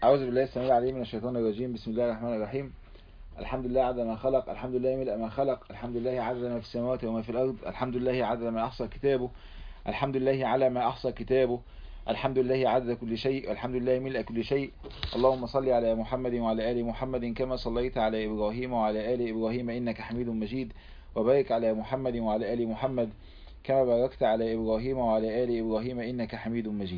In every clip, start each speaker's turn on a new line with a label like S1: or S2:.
S1: أعوذ بالله السميع العليم من الشيطان الرجيم بسم الله الرحمن الرحيم الحمد لله عدد ما خلق الحمد لله ملء ما خلق الحمد لله عدد ما في السماوات وما في الأرض الحمد لله عدد ما أحصى كتابه الحمد لله على ما أحصى كتابه الحمد لله عدد كل شيء والحمد لله ملء كل شيء اللهم صل على محمد وعلى آل محمد كما صليت على إبراهيم وعلى آل إبراهيم إنك حميد مجيد وبارك على محمد وعلى آل محمد كما باركت على إبراهيم وعلى آل إبراهيم إنك حميد مجيد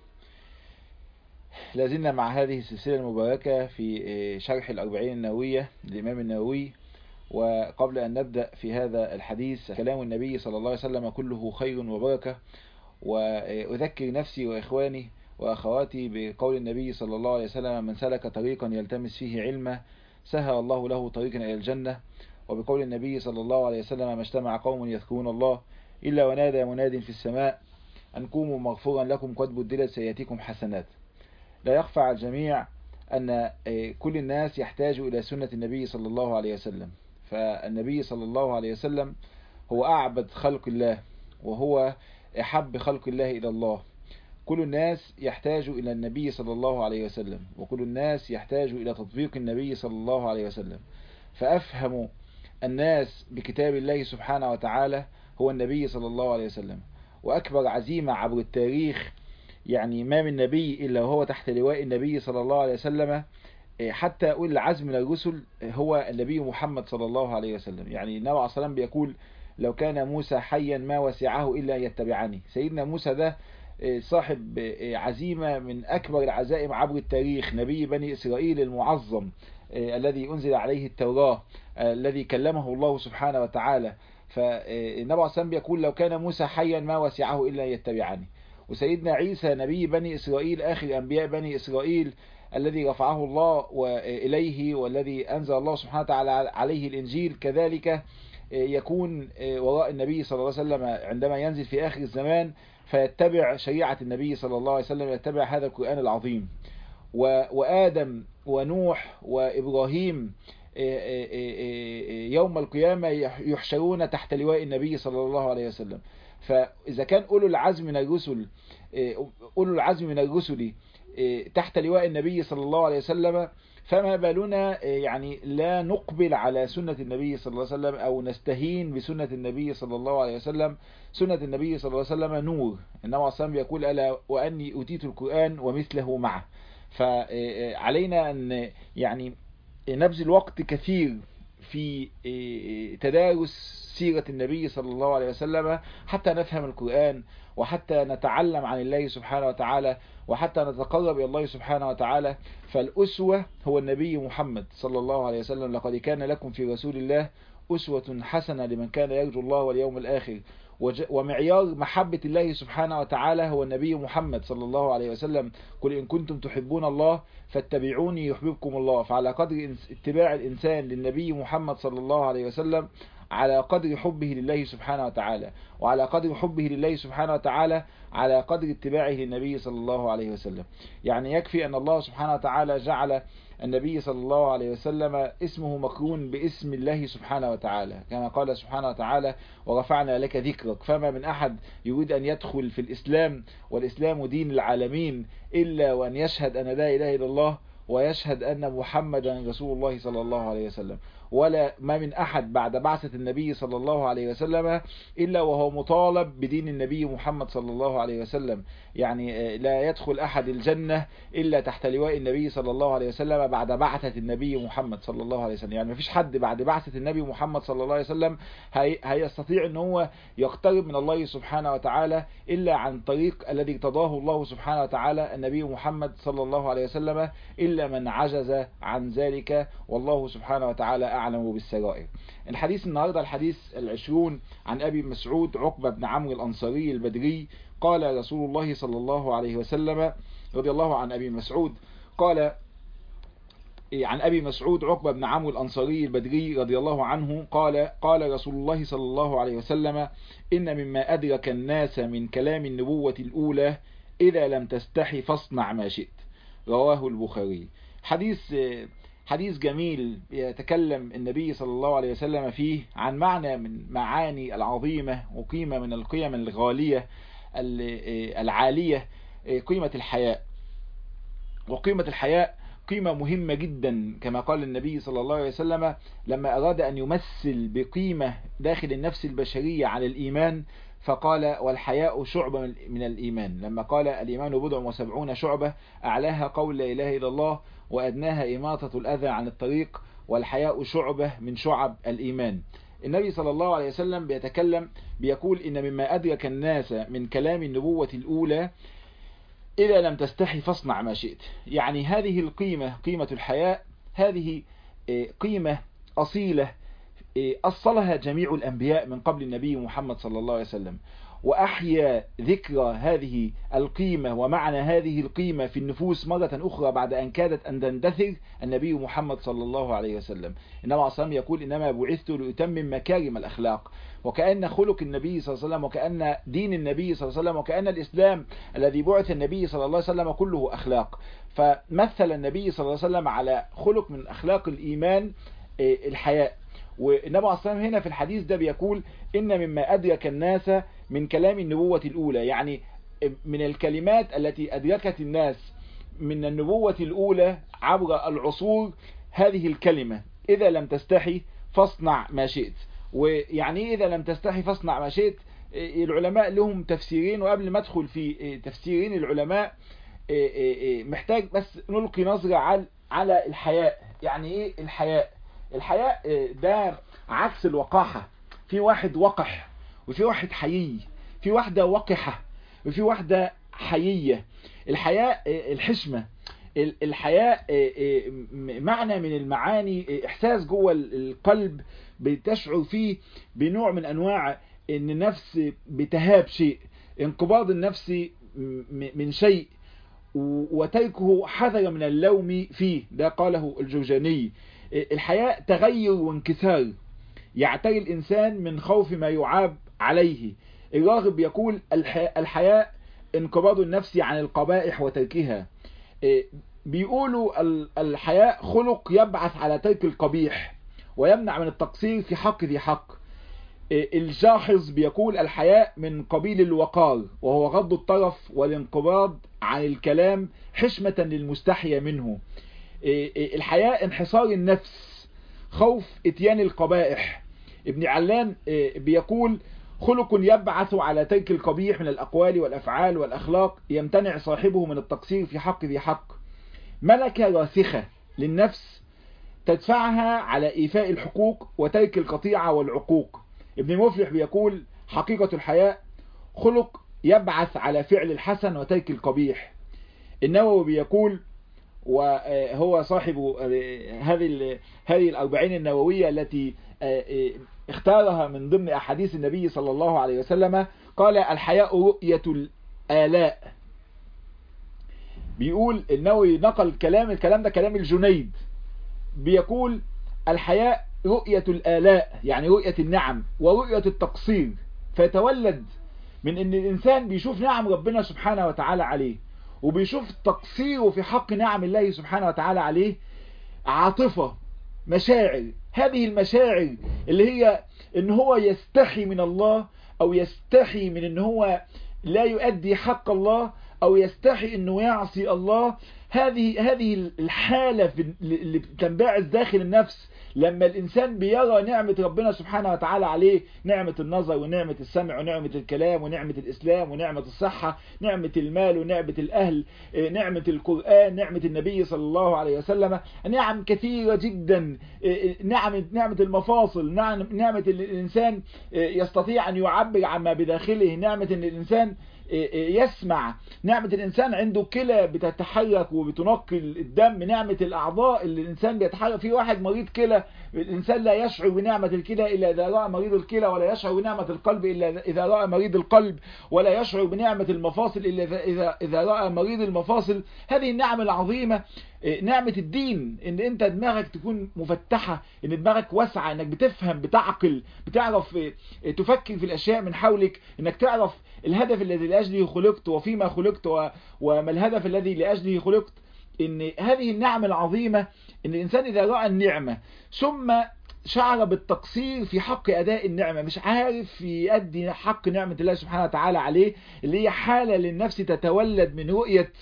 S1: لازلنا مع هذه السلسلة المباركة في شرح الأربعين النووية للإمام النووي وقبل أن نبدأ في هذا الحديث كلام النبي صلى الله عليه وسلم كله خير وبركة وأذكر نفسي وإخواني وأخواتي بقول النبي صلى الله عليه وسلم من سلك طريقا يلتمس فيه علما سهل الله له طريقا إلى الجنة وبقول النبي صلى الله عليه وسلم ما اجتمع قوم يذكرون الله إلا ونادى مناد في السماء أن قوموا مغفورا لكم قد بدلت سيئاتكم حسنات لا يخفى على الجميع أن كل الناس يحتاج إلى سنة النبي صلى الله عليه وسلم فالنبي صلى الله عليه وسلم هو أعبد خلق الله وهو أحب خلق الله إلى الله كل الناس يحتاج إلى النبي صلى الله عليه وسلم وكل الناس يحتاج إلى تطبيق النبي صلى الله عليه وسلم فأفهم الناس بكتاب الله سبحانه وتعالى هو النبي صلى الله عليه وسلم وأكبر عزيمة عبر التاريخ يعني ما من نبي إلا وهو تحت لواء النبي صلى الله عليه وسلم حتى أقول العزم من الرسل هو النبي محمد صلى الله عليه وسلم يعني النبي عليه الصلاة بيقول لو كان موسى حيا ما وسعه إلا يتبعني سيدنا موسى ده صاحب عزيمة من أكبر العزائم عبر التاريخ نبي بني إسرائيل المعظم الذي أنزل عليه التوراة الذي كلمه الله سبحانه وتعالى فالنبي عليه الصلاة بيقول لو كان موسى حيا ما وسعه إلا يتبعني وسيدنا عيسى نبي بني إسرائيل آخر أنبياء بني إسرائيل الذي رفعه الله وإليه والذي أنزل الله سبحانه وتعالى عليه الإنجيل كذلك يكون وراء النبي صلى الله عليه وسلم عندما ينزل في آخر الزمان فيتبع شريعة النبي صلى الله عليه وسلم يتبع هذا القرآن العظيم وآدم ونوح وإبراهيم يوم القيامة يحشرون تحت لواء النبي صلى الله عليه وسلم فإذا كان أولو العزم من الرسل أولو العزم من الرسل تحت لواء النبي صلى الله عليه وسلم فما بالنا يعني لا نقبل على سنة النبي صلى الله عليه وسلم أو نستهين بسنة النبي صلى الله عليه وسلم سنة النبي صلى الله عليه وسلم نور النبي عليه الصلاة يقول ألا وأني أوتيت القرآن ومثله معه فعلينا أن يعني نبذل وقت كثير في تدارس سيرة النبي صلى الله عليه وسلم حتى نفهم القرآن وحتى نتعلم عن الله سبحانه وتعالى وحتى نتقرب إلى الله سبحانه وتعالى فالأسوة هو النبي محمد صلى الله عليه وسلم لقد كان لكم في رسول الله أسوة حسنة لمن كان يرجو الله واليوم الآخر ومعيار محبة الله سبحانه وتعالى هو النبي محمد صلى الله عليه وسلم قل إن كنتم تحبون الله فاتبعوني يحببكم الله فعلى قدر اتباع الإنسان للنبي محمد صلى الله عليه وسلم على قدر حبه لله سبحانه وتعالى وعلى قدر حبه لله سبحانه وتعالى على قدر اتباعه للنبي صلى الله عليه وسلم يعني يكفي أن الله سبحانه وتعالى جعل النبي صلى الله عليه وسلم اسمه مقرون باسم الله سبحانه وتعالى كما قال سبحانه وتعالى ورفعنا لك ذكرك فما من أحد يريد أن يدخل في الإسلام والإسلام دين العالمين إلا وأن يشهد أن لا إله إلا الله ويشهد أن محمدا رسول الله صلى الله عليه وسلم ولا ما من أحد بعد بعثة النبي صلى الله عليه وسلم إلا وهو مطالب بدين النبي محمد صلى الله عليه وسلم يعني لا يدخل أحد الجنة إلا تحت لواء النبي صلى الله عليه وسلم بعد بعثة النبي محمد صلى الله عليه وسلم يعني ما فيش حد بعد بعثة النبي محمد صلى الله عليه وسلم هيستطيع أن هو يقترب من الله سبحانه وتعالى إلا عن طريق الذي ارتضاه الله سبحانه وتعالى النبي محمد صلى الله عليه وسلم إلا من عجز عن ذلك والله سبحانه وتعالى أعلم بالسرائر الحديث النهاردة الحديث العشرون عن أبي مسعود عقبة بن عمرو الأنصاري البدري قال رسول الله صلى الله عليه وسلم رضي الله عن أبي مسعود قال عن أبي مسعود عقبة بن عمرو الأنصاري البدري رضي الله عنه قال قال رسول الله صلى الله عليه وسلم إن مما أدرك الناس من كلام النبوة الأولى إذا لم تستحي فاصنع ما شئت رواه البخاري حديث حديث جميل يتكلم النبي صلى الله عليه وسلم فيه عن معنى من معاني العظيمة وقيمة من القيم الغالية العالية قيمة الحياء وقيمة الحياء قيمة مهمة جدا كما قال النبي صلى الله عليه وسلم لما أراد أن يمثل بقيمة داخل النفس البشرية على الإيمان فقال والحياء شعبة من الإيمان لما قال الإيمان بضع وسبعون شعبة أعلاها قول لا إله إلا الله وأدناها إماطة الأذى عن الطريق والحياء شعبة من شعب الإيمان النبي صلى الله عليه وسلم بيتكلم بيقول إن مما أدرك الناس من كلام النبوة الأولى إذا لم تستحي فاصنع ما شئت يعني هذه القيمة قيمة الحياء هذه قيمة أصيلة أصلها جميع الأنبياء من قبل النبي محمد صلى الله عليه وسلم وأحيا ذكرى هذه القيمة ومعنى هذه القيمة في النفوس مرة أخرى بعد أن كادت أن تندثر النبي محمد صلى الله عليه وسلم إنما عصام يقول إنما بعثت لأتمم مكارم الأخلاق وكأن خلق النبي صلى الله عليه وسلم وكأن دين النبي صلى الله عليه وسلم وكأن الإسلام الذي بعث النبي صلى الله عليه وسلم كله أخلاق فمثل النبي صلى الله عليه وسلم على خلق من أخلاق الإيمان الحياء والنبي عليه الصلاة هنا في الحديث ده بيقول إن مما أدرك الناس من كلام النبوة الأولى يعني من الكلمات التي أدركت الناس من النبوة الأولى عبر العصور هذه الكلمة إذا لم تستحي فاصنع ما شئت ويعني إذا لم تستحي فاصنع ما شئت العلماء لهم تفسيرين وقبل ما أدخل في تفسيرين العلماء محتاج بس نلقي نظرة على الحياء يعني إيه الحياء الحياء ده عكس الوقاحة في واحد وقح وفي واحد حيي في واحدة وقحة وفي واحدة حيية الحياء الحشمة الحياء معنى من المعاني احساس جوه القلب بتشعر فيه بنوع من انواع ان النفس بتهاب شيء انقباض النفس من شيء وتركه حذر من اللوم فيه ده قاله الجوجاني الحياء تغير وانكسار يعتري الإنسان من خوف ما يعاب عليه الراغب يقول الحياء انقباض النفس عن القبائح وتركها بيقولوا الحياء خلق يبعث على ترك القبيح ويمنع من التقصير في حق ذي حق الجاحظ بيقول الحياء من قبيل الوقار وهو غض الطرف والانقباض عن الكلام حشمة للمستحيا منه الحياء انحصار النفس خوف اتيان القبائح ابن علان بيقول خلق يبعث على ترك القبيح من الأقوال والأفعال والأخلاق يمتنع صاحبه من التقصير في حق ذي حق ملكة راسخة للنفس تدفعها على إيفاء الحقوق وترك القطيعة والعقوق ابن مفلح بيقول حقيقة الحياء خلق يبعث على فعل الحسن وترك القبيح النووي بيقول وهو صاحب هذه هذه الأربعين النووية التي اختارها من ضمن أحاديث النبي صلى الله عليه وسلم قال الحياء رؤية الآلاء بيقول النووي نقل كلام الكلام ده كلام الجنيد بيقول الحياء رؤية الآلاء يعني رؤية النعم ورؤية التقصير فيتولد من ان الانسان بيشوف نعم ربنا سبحانه وتعالى عليه وبيشوف تقصيره في حق نعم الله سبحانه وتعالى عليه عاطفة مشاعر هذه المشاعر اللي هي ان هو يستحي من الله او يستحي من ان هو لا يؤدي حق الله او يستحي انه يعصي الله هذه هذه الحالة اللي بتنبعث داخل النفس لما الإنسان بيرى نعمة ربنا سبحانه وتعالى عليه نعمة النظر ونعمة السمع ونعمة الكلام ونعمة الإسلام ونعمة الصحة نعمة المال ونعمة الأهل نعمة القرآن نعمة النبي صلى الله عليه وسلم نعم كثيرة جدا نعمة, نعمة المفاصل نعمة الإنسان يستطيع أن يعبر عما بداخله نعمة أن الإنسان يسمع نعمة الإنسان عنده كلى بتتحرك وبتنقل الدم نعمة الأعضاء اللي الإنسان بيتحرك في واحد مريض كلى الإنسان لا يشعر بنعمة الكلى إلا إذا رأى مريض الكلى ولا يشعر بنعمة القلب إلا إذا رأى مريض القلب ولا يشعر بنعمة المفاصل إلا إذا, إذا رأى مريض المفاصل هذه النعم العظيمة نعمة الدين ان انت دماغك تكون مفتحة ان دماغك واسعة انك بتفهم بتعقل بتعرف تفكر في الاشياء من حولك انك تعرف الهدف الذي لأجله خلقت وفيما خلقت وما الهدف الذي لأجله خلقت ان هذه النعمة العظيمة ان الانسان اذا رأى النعمة ثم شعر بالتقصير في حق أداء النعمة مش عارف يؤدي حق نعمة الله سبحانه وتعالى عليه اللي هي حالة للنفس تتولد من رؤية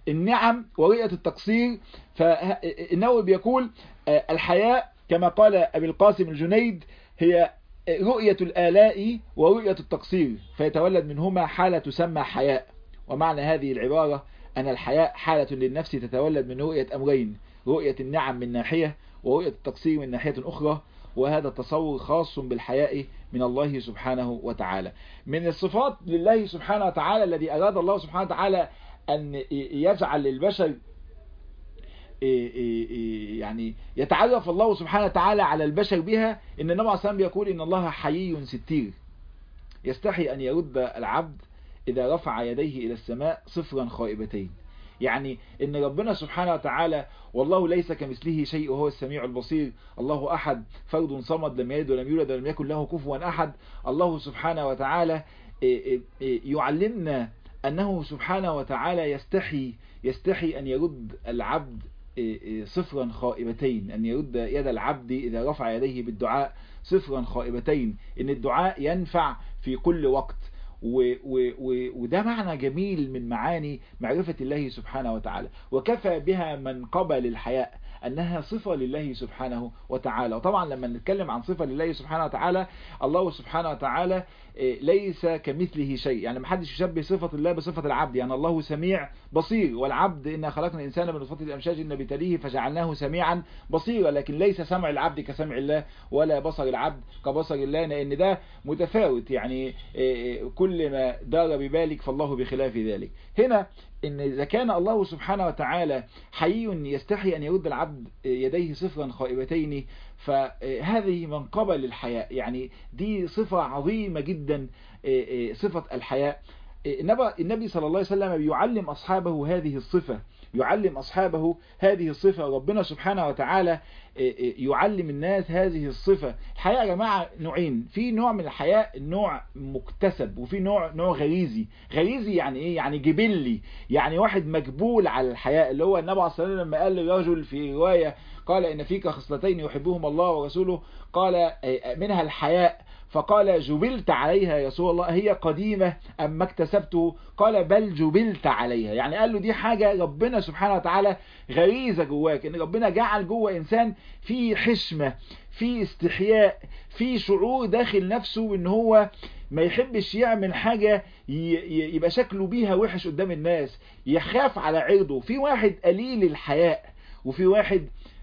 S1: النعم ورؤية التقصير فالنووي بيقول الحياء كما قال أبي القاسم الجنيد هي رؤية الآلاء ورؤية التقصير فيتولد منهما حالة تسمى حياء ومعنى هذه العبارة أن الحياء حالة للنفس تتولد من رؤية أمرين رؤية النعم من ناحية ورؤية التقصير من ناحية أخرى وهذا التصور خاص بالحياء من الله سبحانه وتعالى من الصفات لله سبحانه وتعالى الذي أراد الله سبحانه وتعالى أن يجعل للبشر يعني يتعرف الله سبحانه وتعالى على البشر بها ان النبي عليه الصلاه يقول ان الله حيي ستير يستحي ان يرد العبد اذا رفع يديه الى السماء صفرا خائبتين يعني ان ربنا سبحانه وتعالى والله ليس كمثله شيء وهو السميع البصير الله احد فرد صمد لم يلد ولم يولد ولم يكن له كفوا احد الله سبحانه وتعالى يعلمنا انه سبحانه وتعالى يستحي يستحي ان يرد العبد صفرا خائبتين أن يرد يد العبد إذا رفع يديه بالدعاء صفرا خائبتين إن الدعاء ينفع في كل وقت و و و وده معنى جميل من معاني معرفة الله سبحانه وتعالى وكفى بها من قبل الحياء أنها صفة لله سبحانه وتعالى وطبعا لما نتكلم عن صفة لله سبحانه وتعالى الله سبحانه وتعالى ليس كمثله شيء يعني ما حدش يشبه صفة الله بصفة العبد يعني الله سميع بصير والعبد إن خلقنا الإنسان من نطفة الأمشاج نبتليه فجعلناه سميعا بصيرا لكن ليس سمع العبد كسمع الله ولا بصر العبد كبصر الله لأن ده متفاوت يعني كل ما دار ببالك فالله بخلاف ذلك هنا ان اذا كان الله سبحانه وتعالى حي يستحي ان يرد العبد يديه صفرا خائبتين فهذه من قبل الحياء يعني دي صفة عظيمة جدا صفة الحياء النبي صلى الله عليه وسلم بيعلم أصحابه هذه الصفة يعلم أصحابه هذه الصفة ربنا سبحانه وتعالى يعلم الناس هذه الصفة الحياء يا جماعة نوعين في نوع من الحياء نوع مكتسب وفي نوع نوع غريزي غريزي يعني ايه يعني جبلي يعني واحد مجبول على الحياء اللي هو النبي عليه الصلاة والسلام لما قال للرجل في رواية قال إن فيك خصلتين يحبهم الله ورسوله قال منها الحياء فقال جبلت عليها يا رسول الله هي قديمة أم ما اكتسبته قال بل جبلت عليها يعني قال له دي حاجة ربنا سبحانه وتعالى غريزة جواك ان ربنا جعل جوه إنسان في حشمة في استحياء في شعور داخل نفسه ان هو ما يحبش يعمل حاجة يبقى شكله بيها وحش قدام الناس يخاف على عرضه في واحد قليل الحياء وفي واحد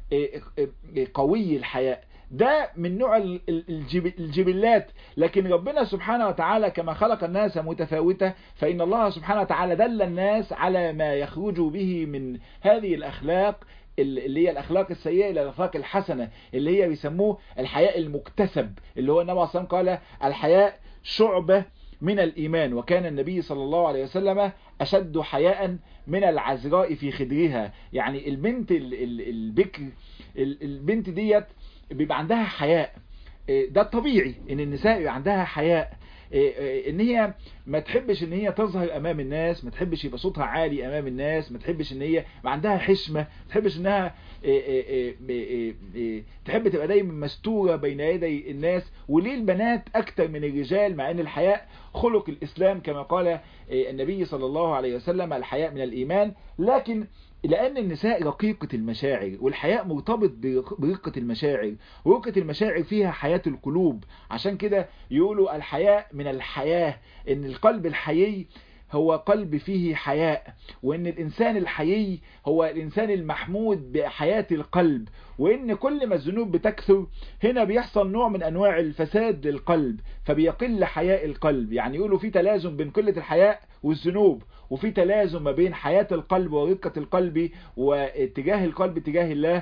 S1: قوي الحياء ده من نوع الجبلات لكن ربنا سبحانه وتعالى كما خلق الناس متفاوتة فإن الله سبحانه وتعالى دل الناس على ما يخرج به من هذه الأخلاق اللي هي الأخلاق السيئة إلى الأخلاق الحسنة اللي هي بيسموه الحياء المكتسب اللي هو النبي صلى الله عليه وسلم قال الحياء شعبة من الإيمان وكان النبي صلى الله عليه وسلم أشد حياء من العذراء في خدرها يعني البنت البكر البنت ديت بيبقى عندها حياء ده الطبيعي ان النساء يبقى عندها حياء ان هي ما تحبش ان هي تظهر امام الناس ما تحبش يبقى صوتها عالي امام الناس ما تحبش ان هي يبقى عندها حشمة ما تحبش انها تحب تبقى دايما مستورة بين يدي الناس وليه البنات اكتر من الرجال مع ان الحياء خلق الاسلام كما قال النبي صلى الله عليه وسلم الحياء من الايمان لكن لأن النساء رقيقة المشاعر والحياء مرتبط برقة المشاعر ورقة المشاعر فيها حياة القلوب عشان كده يقولوا الحياء من الحياة ان القلب الحيي هو قلب فيه حياء وان الانسان الحيي هو الانسان المحمود بحياة القلب وان كل ما الذنوب بتكثر هنا بيحصل نوع من انواع الفساد للقلب فبيقل حياء القلب يعني يقولوا في تلازم بين قلة الحياء والذنوب وفي تلازم ما بين حياة القلب ورقة القلب واتجاه القلب تجاه الله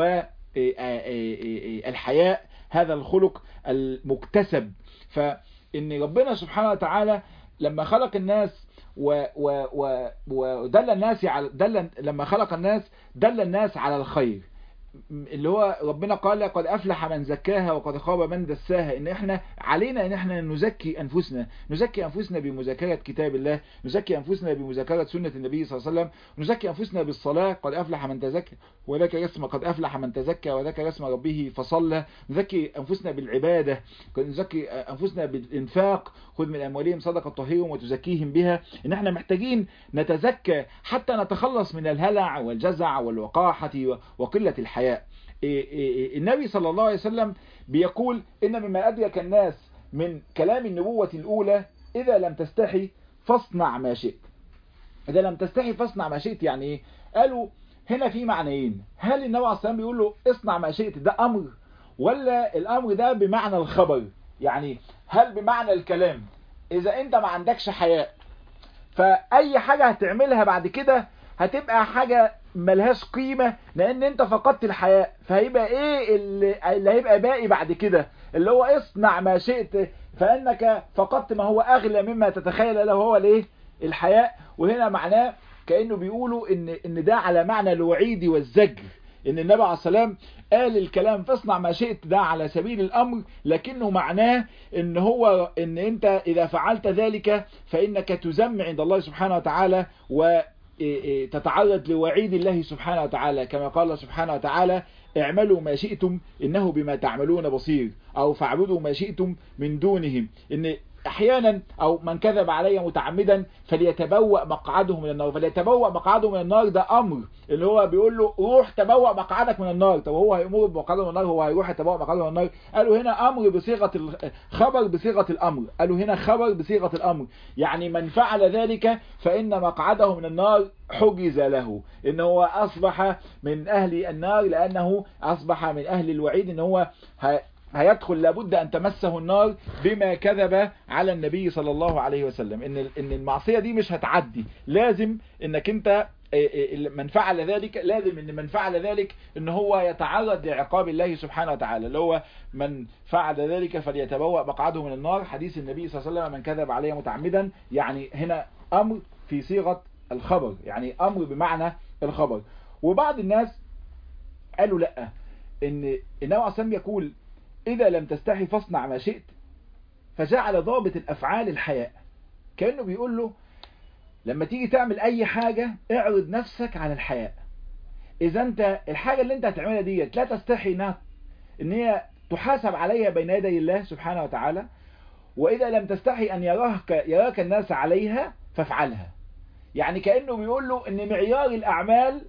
S1: والحياء هذا الخلق المكتسب فإن ربنا سبحانه وتعالى لما خلق الناس و و و ودل الناس على دل لما خلق الناس دل الناس على الخير اللي هو ربنا قال قد أفلح من زكاها وقد خاب من دساها إن إحنا علينا إن إحنا نزكي أنفسنا نزكي أنفسنا بمذاكرة كتاب الله نزكي أنفسنا بمذاكرة سنة النبي صلى الله عليه وسلم نزكي أنفسنا بالصلاة قد أفلح من تزكى وذكر اسم قد أفلح من تزكى وذكر اسم ربه فصلى نزكي أنفسنا بالعبادة نزكي أنفسنا بالإنفاق خذ من أموالهم صدقة طهيرهم وتزكيهم بها إن إحنا محتاجين نتزكى حتى نتخلص من الهلع والجزع والوقاحة وقلة الحياء النبي صلى الله عليه وسلم بيقول إن مما أدرك الناس من كلام النبوة الأولى إذا لم تستحي فاصنع ما شئت إذا لم تستحي فاصنع ما شئت يعني إيه قالوا هنا في معنيين هل النبي عليه السلام بيقول له اصنع ما شئت ده أمر ولا الأمر ده بمعنى الخبر يعني هل بمعنى الكلام إذا أنت ما عندكش حياء فأي حاجة هتعملها بعد كده هتبقى حاجة ملهاش قيمة لان انت فقدت الحياء فهيبقى ايه اللي, اللي هيبقى باقي بعد كده اللي هو اصنع ما شئت فانك فقدت ما هو اغلى مما تتخيل له هو الايه الحياء وهنا معناه كأنه بيقولوا ان, إن ده على معنى الوعيد والزجر ان النبي عليه السلام قال الكلام فاصنع ما شئت ده على سبيل الامر لكنه معناه ان هو ان انت اذا فعلت ذلك فانك تزم عند الله سبحانه وتعالى و تتعرض لوعيد الله سبحانه وتعالى كما قال سبحانه وتعالى اعملوا ما شئتم إنه بما تعملون بصير أو فاعبدوا ما شئتم من دونهم إن احيانا او من كذب علي متعمدا فليتبوأ مقعده من النار فليتبوأ مقعده من النار ده امر اللي هو بيقول له روح تبوأ مقعدك من النار طب هو هيمر بمقعده من النار هو هيروح يتبوأ مقعده من النار قالوا هنا امر بصيغه خبر بصيغه الامر قالوا هنا خبر بصيغه الامر يعني من فعل ذلك فان مقعده من النار حجز له ان هو اصبح من اهل النار لانه اصبح من اهل الوعيد ان هو هيدخل لابد أن تمسه النار بما كذب على النبي صلى الله عليه وسلم إن إن المعصية دي مش هتعدي لازم إنك أنت من فعل ذلك لازم ان من فعل ذلك ان هو يتعرض لعقاب الله سبحانه وتعالى اللي هو من فعل ذلك فليتبوأ مقعده من النار حديث النبي صلى الله عليه وسلم من كذب عليه متعمدا يعني هنا امر في صيغة الخبر يعني امر بمعنى الخبر وبعض الناس قالوا لا ان النبي عليه الصلاه يقول إذا لم تستحي فاصنع ما شئت فجعل ضابط الأفعال الحياء كأنه بيقول له لما تيجي تعمل أي حاجة اعرض نفسك على الحياء إذا أنت الحاجة اللي أنت هتعملها ديت لا تستحي إنها إن هي تحاسب عليها بين يدي الله سبحانه وتعالى وإذا لم تستحي أن يراك, يراك الناس عليها فافعلها يعني كأنه بيقول له إن معيار الأعمال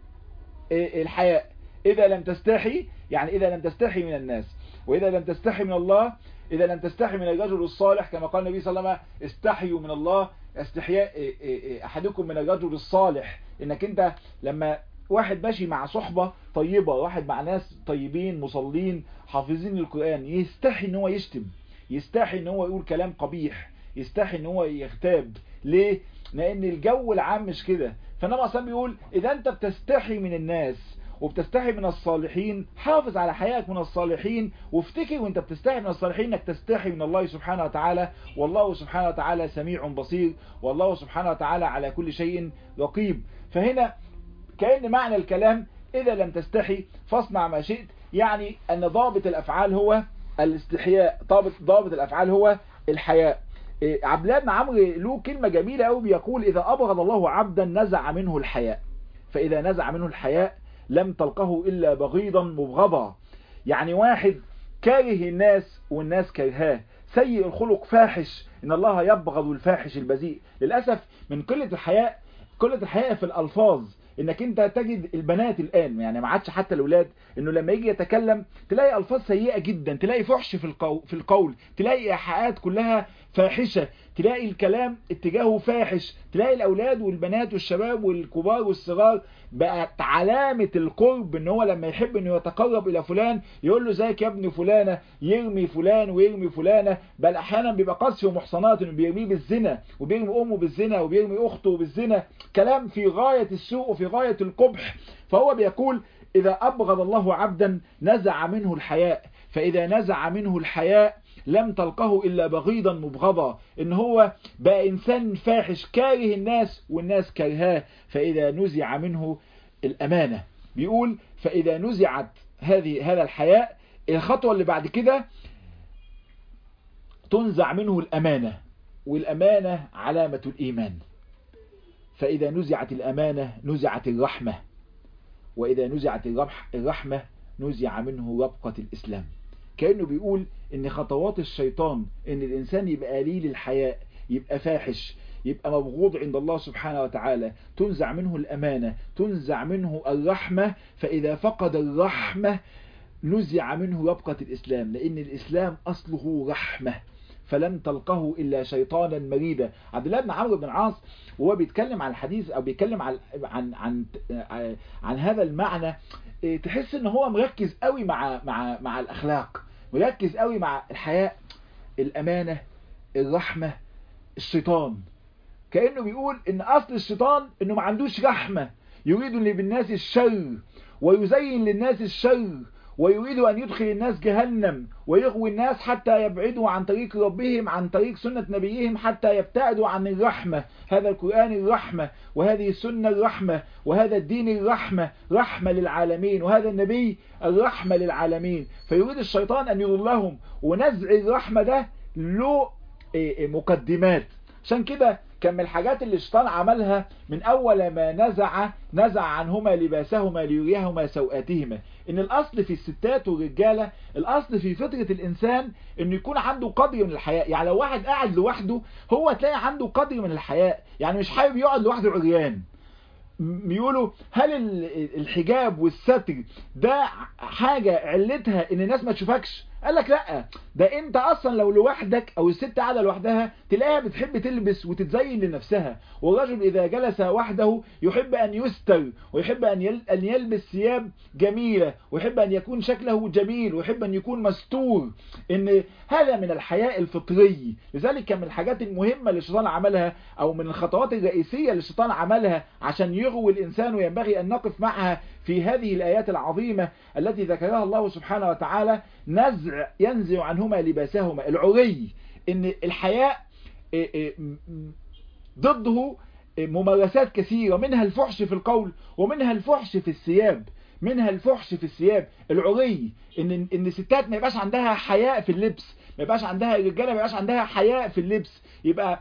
S1: الحياء إذا لم تستحي يعني إذا لم تستحي من الناس وإذا لم تستحي من الله إذا لم تستحي من الرجل الصالح كما قال النبي صلى الله عليه وسلم استحيوا من الله استحياء أحدكم من الرجل الصالح إنك أنت لما واحد ماشي مع صحبة طيبة واحد مع ناس طيبين مصلين حافظين القرآن يستحي ان هو يشتم يستحي ان هو يقول كلام قبيح يستحي ان هو يغتاب ليه لان الجو العام مش كده فالنبي عليه بيقول اذا انت بتستحي من الناس وبتستحي من الصالحين حافظ على حياتك من الصالحين وافتكر وانت بتستحي من الصالحين انك تستحي من الله سبحانه وتعالى والله سبحانه وتعالى سميع بصير والله سبحانه وتعالى على كل شيء رقيب فهنا كأن معنى الكلام إذا لم تستحي فاصنع ما شئت يعني أن ضابط الأفعال هو الاستحياء ضابط, ضابط الأفعال هو الحياء عبد الله بن عمرو له كلمة جميلة قوي بيقول إذا أبغض الله عبدا نزع منه الحياء فإذا نزع منه الحياء لم تلقه إلا بغيضا مبغضا يعني واحد كاره الناس والناس كرهاه سيء الخلق فاحش إن الله يبغض الفاحش البذيء للأسف من قلة الحياء قلة الحياء في الألفاظ انك انت تجد البنات الان يعني ما عادش حتى الاولاد انه لما يجي يتكلم تلاقي الفاظ سيئه جدا تلاقي فحش في القول في القول تلاقي ايحاءات كلها فاحشه تلاقي الكلام اتجاهه فاحش تلاقي الاولاد والبنات والشباب والكبار والصغار بقت علامه القرب ان هو لما يحب انه يتقرب الى فلان يقول له زيك يا ابن فلانه يرمي فلان ويرمي فلانه بل احيانا بيبقى قذف ومحصنات انه بيرميه بالزنا وبيرمي امه بالزنا وبيرمي اخته بالزنا كلام في غايه السوء وفي غايه القبح فهو بيقول إذا أبغض الله عبدا نزع منه الحياء فإذا نزع منه الحياء لم تلقه إلا بغيضا مبغضا إن هو بقى إنسان فاحش كاره الناس والناس كرهاه فإذا نزع منه الأمانة بيقول فإذا نزعت هذه هذا الحياء الخطوة اللي بعد كده تنزع منه الأمانة والأمانة علامة الإيمان فإذا نزعت الأمانة نزعت الرحمة وإذا نزعت الرحمة نزع منه ربقة الإسلام كأنه بيقول إن خطوات الشيطان إن الإنسان يبقى قليل الحياء يبقى فاحش يبقى مبغوض عند الله سبحانه وتعالى تنزع منه الأمانة تنزع منه الرحمة فإذا فقد الرحمة نزع منه ربقة الإسلام لأن الإسلام أصله رحمة فلم تلقه إلا شيطانا مريدا عبد الله بن عمرو بن العاص وهو بيتكلم عن الحديث أو بيتكلم عن عن عن, عن, عن هذا المعنى تحس ان هو مركز قوي مع مع مع الاخلاق مركز قوي مع الحياء الامانه الرحمه الشيطان كانه بيقول ان اصل الشيطان انه ما عندوش رحمه يريد بالناس الشر ويزين للناس الشر ويريد أن يدخل الناس جهنم ويغوي الناس حتى يبعدوا عن طريق ربهم عن طريق سنة نبيهم حتى يبتعدوا عن الرحمة هذا القرآن الرحمة وهذه السنة الرحمة وهذا الدين الرحمة رحمة للعالمين وهذا النبي الرحمة للعالمين فيريد الشيطان أن يضلهم ونزع الرحمة ده له مقدمات عشان كده كان من الحاجات اللي الشيطان عملها من أول ما نزع نزع عنهما لباسهما ليريهما سوآتهما إن الأصل في الستات والرجالة الأصل في فطرة الإنسان إنه يكون عنده قدر من الحياء يعني لو واحد قاعد لوحده هو تلاقي عنده قدر من الحياء يعني مش حابب يقعد لوحده عريان بيقولوا هل الحجاب والستر ده حاجة علتها ان الناس ما تشوفكش قال لك لا ده انت اصلا لو لوحدك او الست قاعده لوحدها تلاقيها بتحب تلبس وتتزين لنفسها والرجل اذا جلس وحده يحب ان يستر ويحب ان ان يلبس ثياب جميله ويحب ان يكون شكله جميل ويحب ان يكون مستور ان هذا من الحياء الفطري لذلك كان من الحاجات المهمه اللي الشيطان عملها او من الخطوات الرئيسيه اللي الشيطان عملها عشان يغوي الانسان وينبغي ان نقف معها في هذه الآيات العظيمة التي ذكرها الله سبحانه وتعالى نزع ينزع عنهما لباسهما العري ان الحياء ضده ممارسات كثيرة منها الفحش في القول ومنها الفحش في الثياب منها الفحش في الثياب العري ان ان الستات ما يبقاش عندها حياء في اللبس ما يبقاش عندها الرجاله ما يبقاش عندها حياء في اللبس يبقى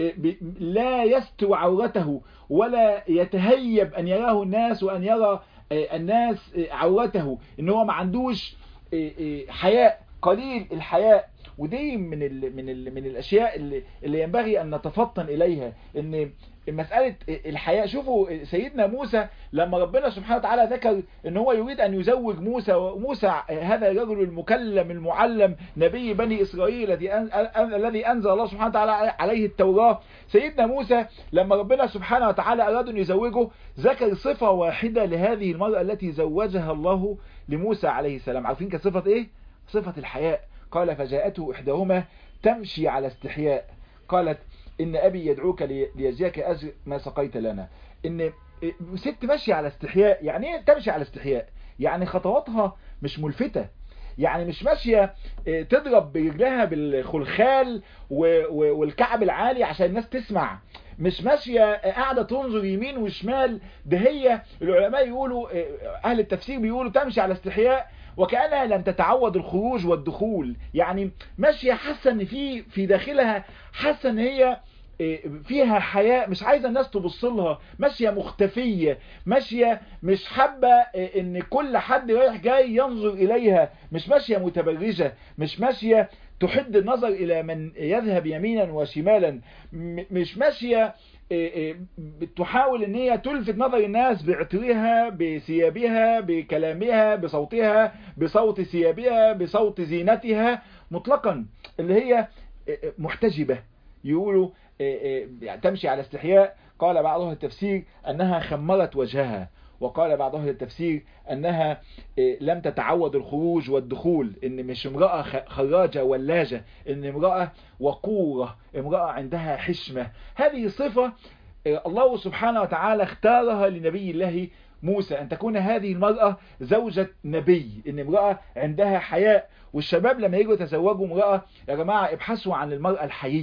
S1: لا يستر عورته ولا يتهيب ان يراه الناس وان يرى الناس عورته ان هو ما عندوش حياء قليل الحياء ودي من ال من ال من الاشياء اللي, اللي ينبغي ان نتفطن اليها ان مسألة الحياء شوفوا سيدنا موسى لما ربنا سبحانه وتعالى ذكر ان هو يريد ان يزوج موسى وموسى هذا الرجل المكلم المعلم نبي بني اسرائيل الذي الذي انزل الله سبحانه وتعالى عليه التوراة سيدنا موسى لما ربنا سبحانه وتعالى اراد ان يزوجه ذكر صفة واحدة لهذه المرأة التي زوجها الله لموسى عليه السلام عارفين كصفة ايه صفة الحياء قال فجاءته احداهما تمشي على استحياء قالت ان ابي يدعوك ليجزيك اجر ما سقيت لنا ان ست ماشيه على استحياء يعني ايه تمشي على استحياء يعني خطواتها مش ملفتة يعني مش ماشية تضرب برجلها بالخلخال والكعب العالي عشان الناس تسمع مش ماشية قاعدة تنظر يمين وشمال ده هي العلماء يقولوا اهل التفسير بيقولوا تمشي على استحياء وكأنها لم تتعود الخروج والدخول يعني ماشية حاسة ان في في داخلها حاسة ان هي فيها حياء مش عايزة الناس تبص لها ماشية مختفية ماشية مش حابة ان كل حد رايح جاي ينظر اليها مش ماشية متبرجة مش ماشية تحد النظر الى من يذهب يمينا وشمالا مش ماشية تحاول ان هي تلفت نظر الناس بعطرها بثيابها بكلامها بصوتها بصوت ثيابها بصوت زينتها مطلقا اللي هي محتجبة يقولوا تمشي على استحياء قال بعض اهل التفسير انها خمرت وجهها وقال بعض اهل التفسير انها لم تتعود الخروج والدخول ان مش امرأة خراجة ولاجة ان امرأة وقورة امرأة عندها حشمة هذه صفة الله سبحانه وتعالى اختارها لنبي الله موسى أن تكون هذه المرأة زوجة نبي إن امرأة عندها حياء والشباب لما يجوا يتزوجوا امرأة يا جماعة ابحثوا عن المرأة الحيية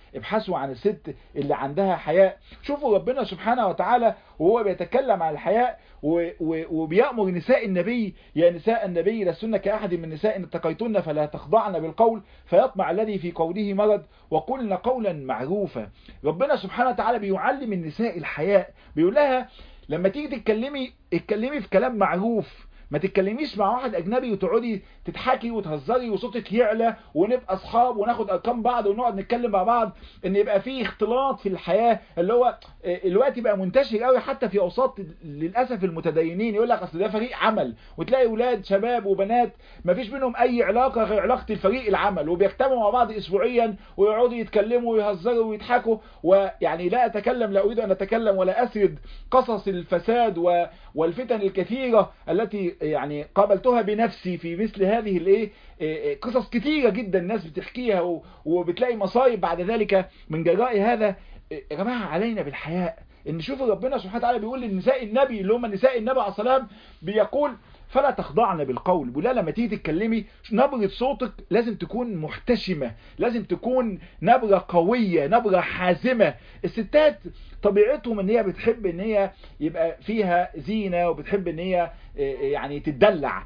S1: ابحثوا عن الست اللي عندها حياء شوفوا ربنا سبحانه وتعالى وهو بيتكلم عن الحياء وبيأمر نساء النبي يا نساء النبي لستن كأحد من نساء إن اتقيتن فلا تخضعن بالقول فيطمع الذي في قوله مرض وقلن قولا معروفا ربنا سبحانه وتعالى بيعلم النساء الحياء بيقول لها لما تيجي تتكلمي اتكلمي في كلام معروف ما تتكلميش مع واحد اجنبي وتقعدي تضحكي وتهزري وصوتك يعلى ونبقى اصحاب وناخد ارقام بعض ونقعد نتكلم مع بعض ان يبقى في اختلاط في الحياه اللي هو الوقت بقى منتشر قوي حتى في اوساط للاسف المتدينين يقول لك اصل ده فريق عمل وتلاقي اولاد شباب وبنات ما فيش بينهم اي علاقه غير علاقه الفريق العمل وبيجتمعوا مع بعض اسبوعيا ويقعدوا يتكلموا ويهزروا ويضحكوا ويعني لا اتكلم لا اريد ان اتكلم ولا اسرد قصص الفساد والفتن الكثيره التي يعني قابلتها بنفسي في مثل هذه الايه قصص كتيرة جدا الناس بتحكيها وبتلاقي مصايب بعد ذلك من جراء هذا يا جماعة علينا بالحياء ان شوف ربنا سبحانه وتعالى بيقول للنساء النبي اللي هم نساء النبي عليه السلام بيقول فلا تخضعن بالقول بيقول لما تيجي تتكلمي نبرة صوتك لازم تكون محتشمة لازم تكون نبرة قوية نبرة حازمة الستات طبيعتهم ان هي بتحب ان هي يبقى فيها زينة وبتحب ان هي يعني تدلع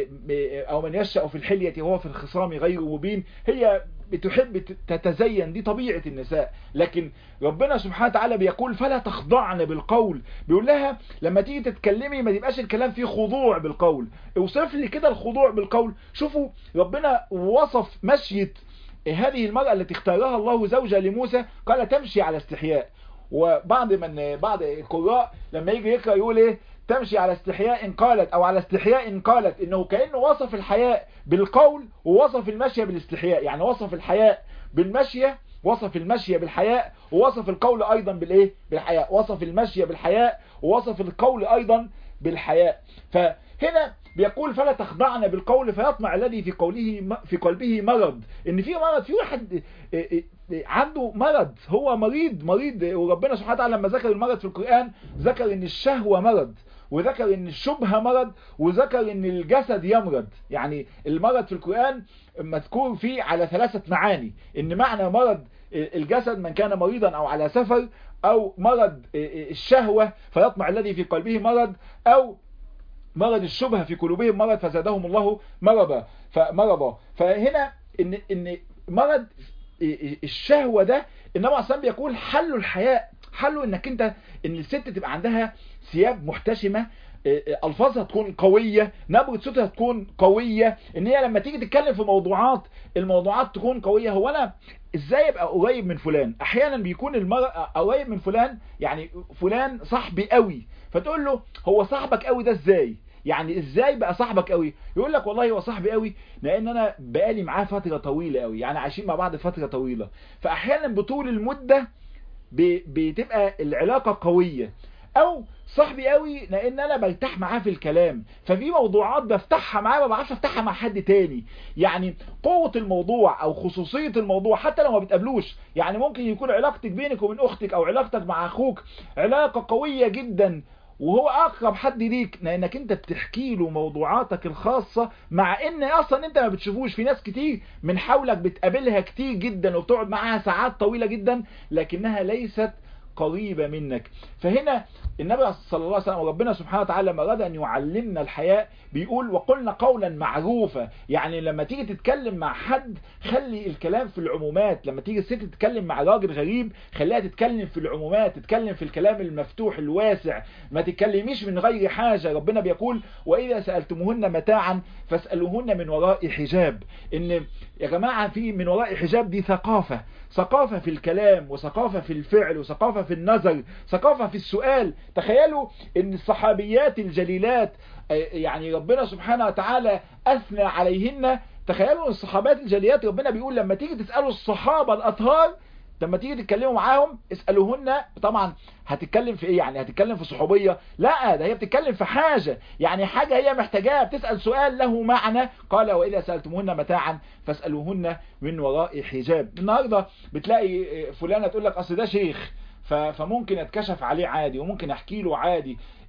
S1: او من يشأ في الحلية وهو في الخصام غير مبين هي بتحب تتزين دي طبيعة النساء لكن ربنا سبحانه وتعالى بيقول فلا تخضعن بالقول بيقول لها لما تيجي تتكلمي ما تبقاش الكلام فيه خضوع بالقول اوصف لي كده الخضوع بالقول شوفوا ربنا وصف مشية هذه المرأة التي اختارها الله زوجة لموسى قال تمشي على استحياء وبعض من بعض القراء لما يجي يقرأ يقول ايه تمشي على استحياء قالت او على استحياء قالت انه كأنه وصف الحياء بالقول ووصف المشي بالاستحياء يعني وصف الحياء بالمشية وصف المشي بالحياء ووصف القول ايضا بالايه بالحياء وصف المشي بالحياء ووصف القول ايضا بالحياء فهنا بيقول فلا تخضعن بالقول فيطمع الذي في قوله في قلبه مرض ان في مرض في واحد عنده مرض هو مريض مريض وربنا سبحانه وتعالى لما ذكر المرض في القرآن ذكر ان الشهوة مرض وذكر ان الشبهة مرض وذكر ان الجسد يمرض يعني المرض في القرآن مذكور فيه على ثلاثة معاني ان معنى مرض الجسد من كان مريضا او على سفر او مرض الشهوة فيطمع الذي في قلبه مرض او مرض الشبهة في قلوبهم مرض فزادهم الله مرضا فمرضا فهنا ان ان مرض الشهوة ده النبي عليه بيقول حلوا الحياء حلوا انك انت ان الست تبقى عندها ثياب محتشمة الفاظها تكون قوية نبرة صوتها تكون قوية ان هي لما تيجي تتكلم في موضوعات الموضوعات تكون قوية هو انا ازاي ابقى قريب من فلان احيانا بيكون المرأة قريب من فلان يعني فلان صاحبي قوي فتقول له هو صاحبك قوي ده ازاي يعني ازاي بقى صاحبك قوي يقول لك والله هو صاحبي قوي لان انا بقالي معاه فترة طويلة قوي يعني عايشين مع بعض فترة طويلة فاحيانا بطول المدة بتبقى العلاقة قوية او صاحبي قوي لان انا برتاح معاه في الكلام ففي موضوعات بفتحها معاه ما بعرفش افتحها مع حد تاني يعني قوة الموضوع او خصوصية الموضوع حتى لو ما بتقابلوش يعني ممكن يكون علاقتك بينك وبين اختك او علاقتك مع اخوك علاقة قوية جدا وهو اقرب حد ليك لانك انت بتحكي له موضوعاتك الخاصة مع ان اصلا انت ما بتشوفوش في ناس كتير من حولك بتقابلها كتير جدا وبتقعد معاها ساعات طويلة جدا لكنها ليست قريبة منك فهنا النبي صلى الله عليه وسلم وربنا سبحانه وتعالى لما أراد أن يعلمنا الحياة بيقول وقلنا قولا معروفا يعني لما تيجي تتكلم مع حد خلي الكلام في العمومات لما تيجي الست تتكلم مع راجل غريب خليها تتكلم في العمومات تتكلم في الكلام المفتوح الواسع ما تتكلميش من غير حاجة ربنا بيقول وإذا سألتموهن متاعا فاسألوهن من وراء حجاب إن يا جماعة في من وراء حجاب دي ثقافة ثقافة في الكلام وثقافة في الفعل وثقافة في النظر ثقافة في السؤال تخيلوا ان الصحابيات الجليلات يعني ربنا سبحانه وتعالى أثنى عليهن تخيلوا الصحابات الجليلات ربنا بيقول لما تيجي تسألوا الصحابة الأطهار لما تيجي تتكلموا معاهم اسألوهن طبعا هتتكلم في ايه يعني هتتكلم في صحوبية لا ده هي بتتكلم في حاجة يعني حاجة هي محتاجاها بتسأل سؤال له معنى قال وإذا سألتموهن متاعا فاسألوهن من وراء حجاب النهاردة بتلاقي فلانة تقول لك اصل ده شيخ فممكن اتكشف عليه عادي وممكن احكي له عادي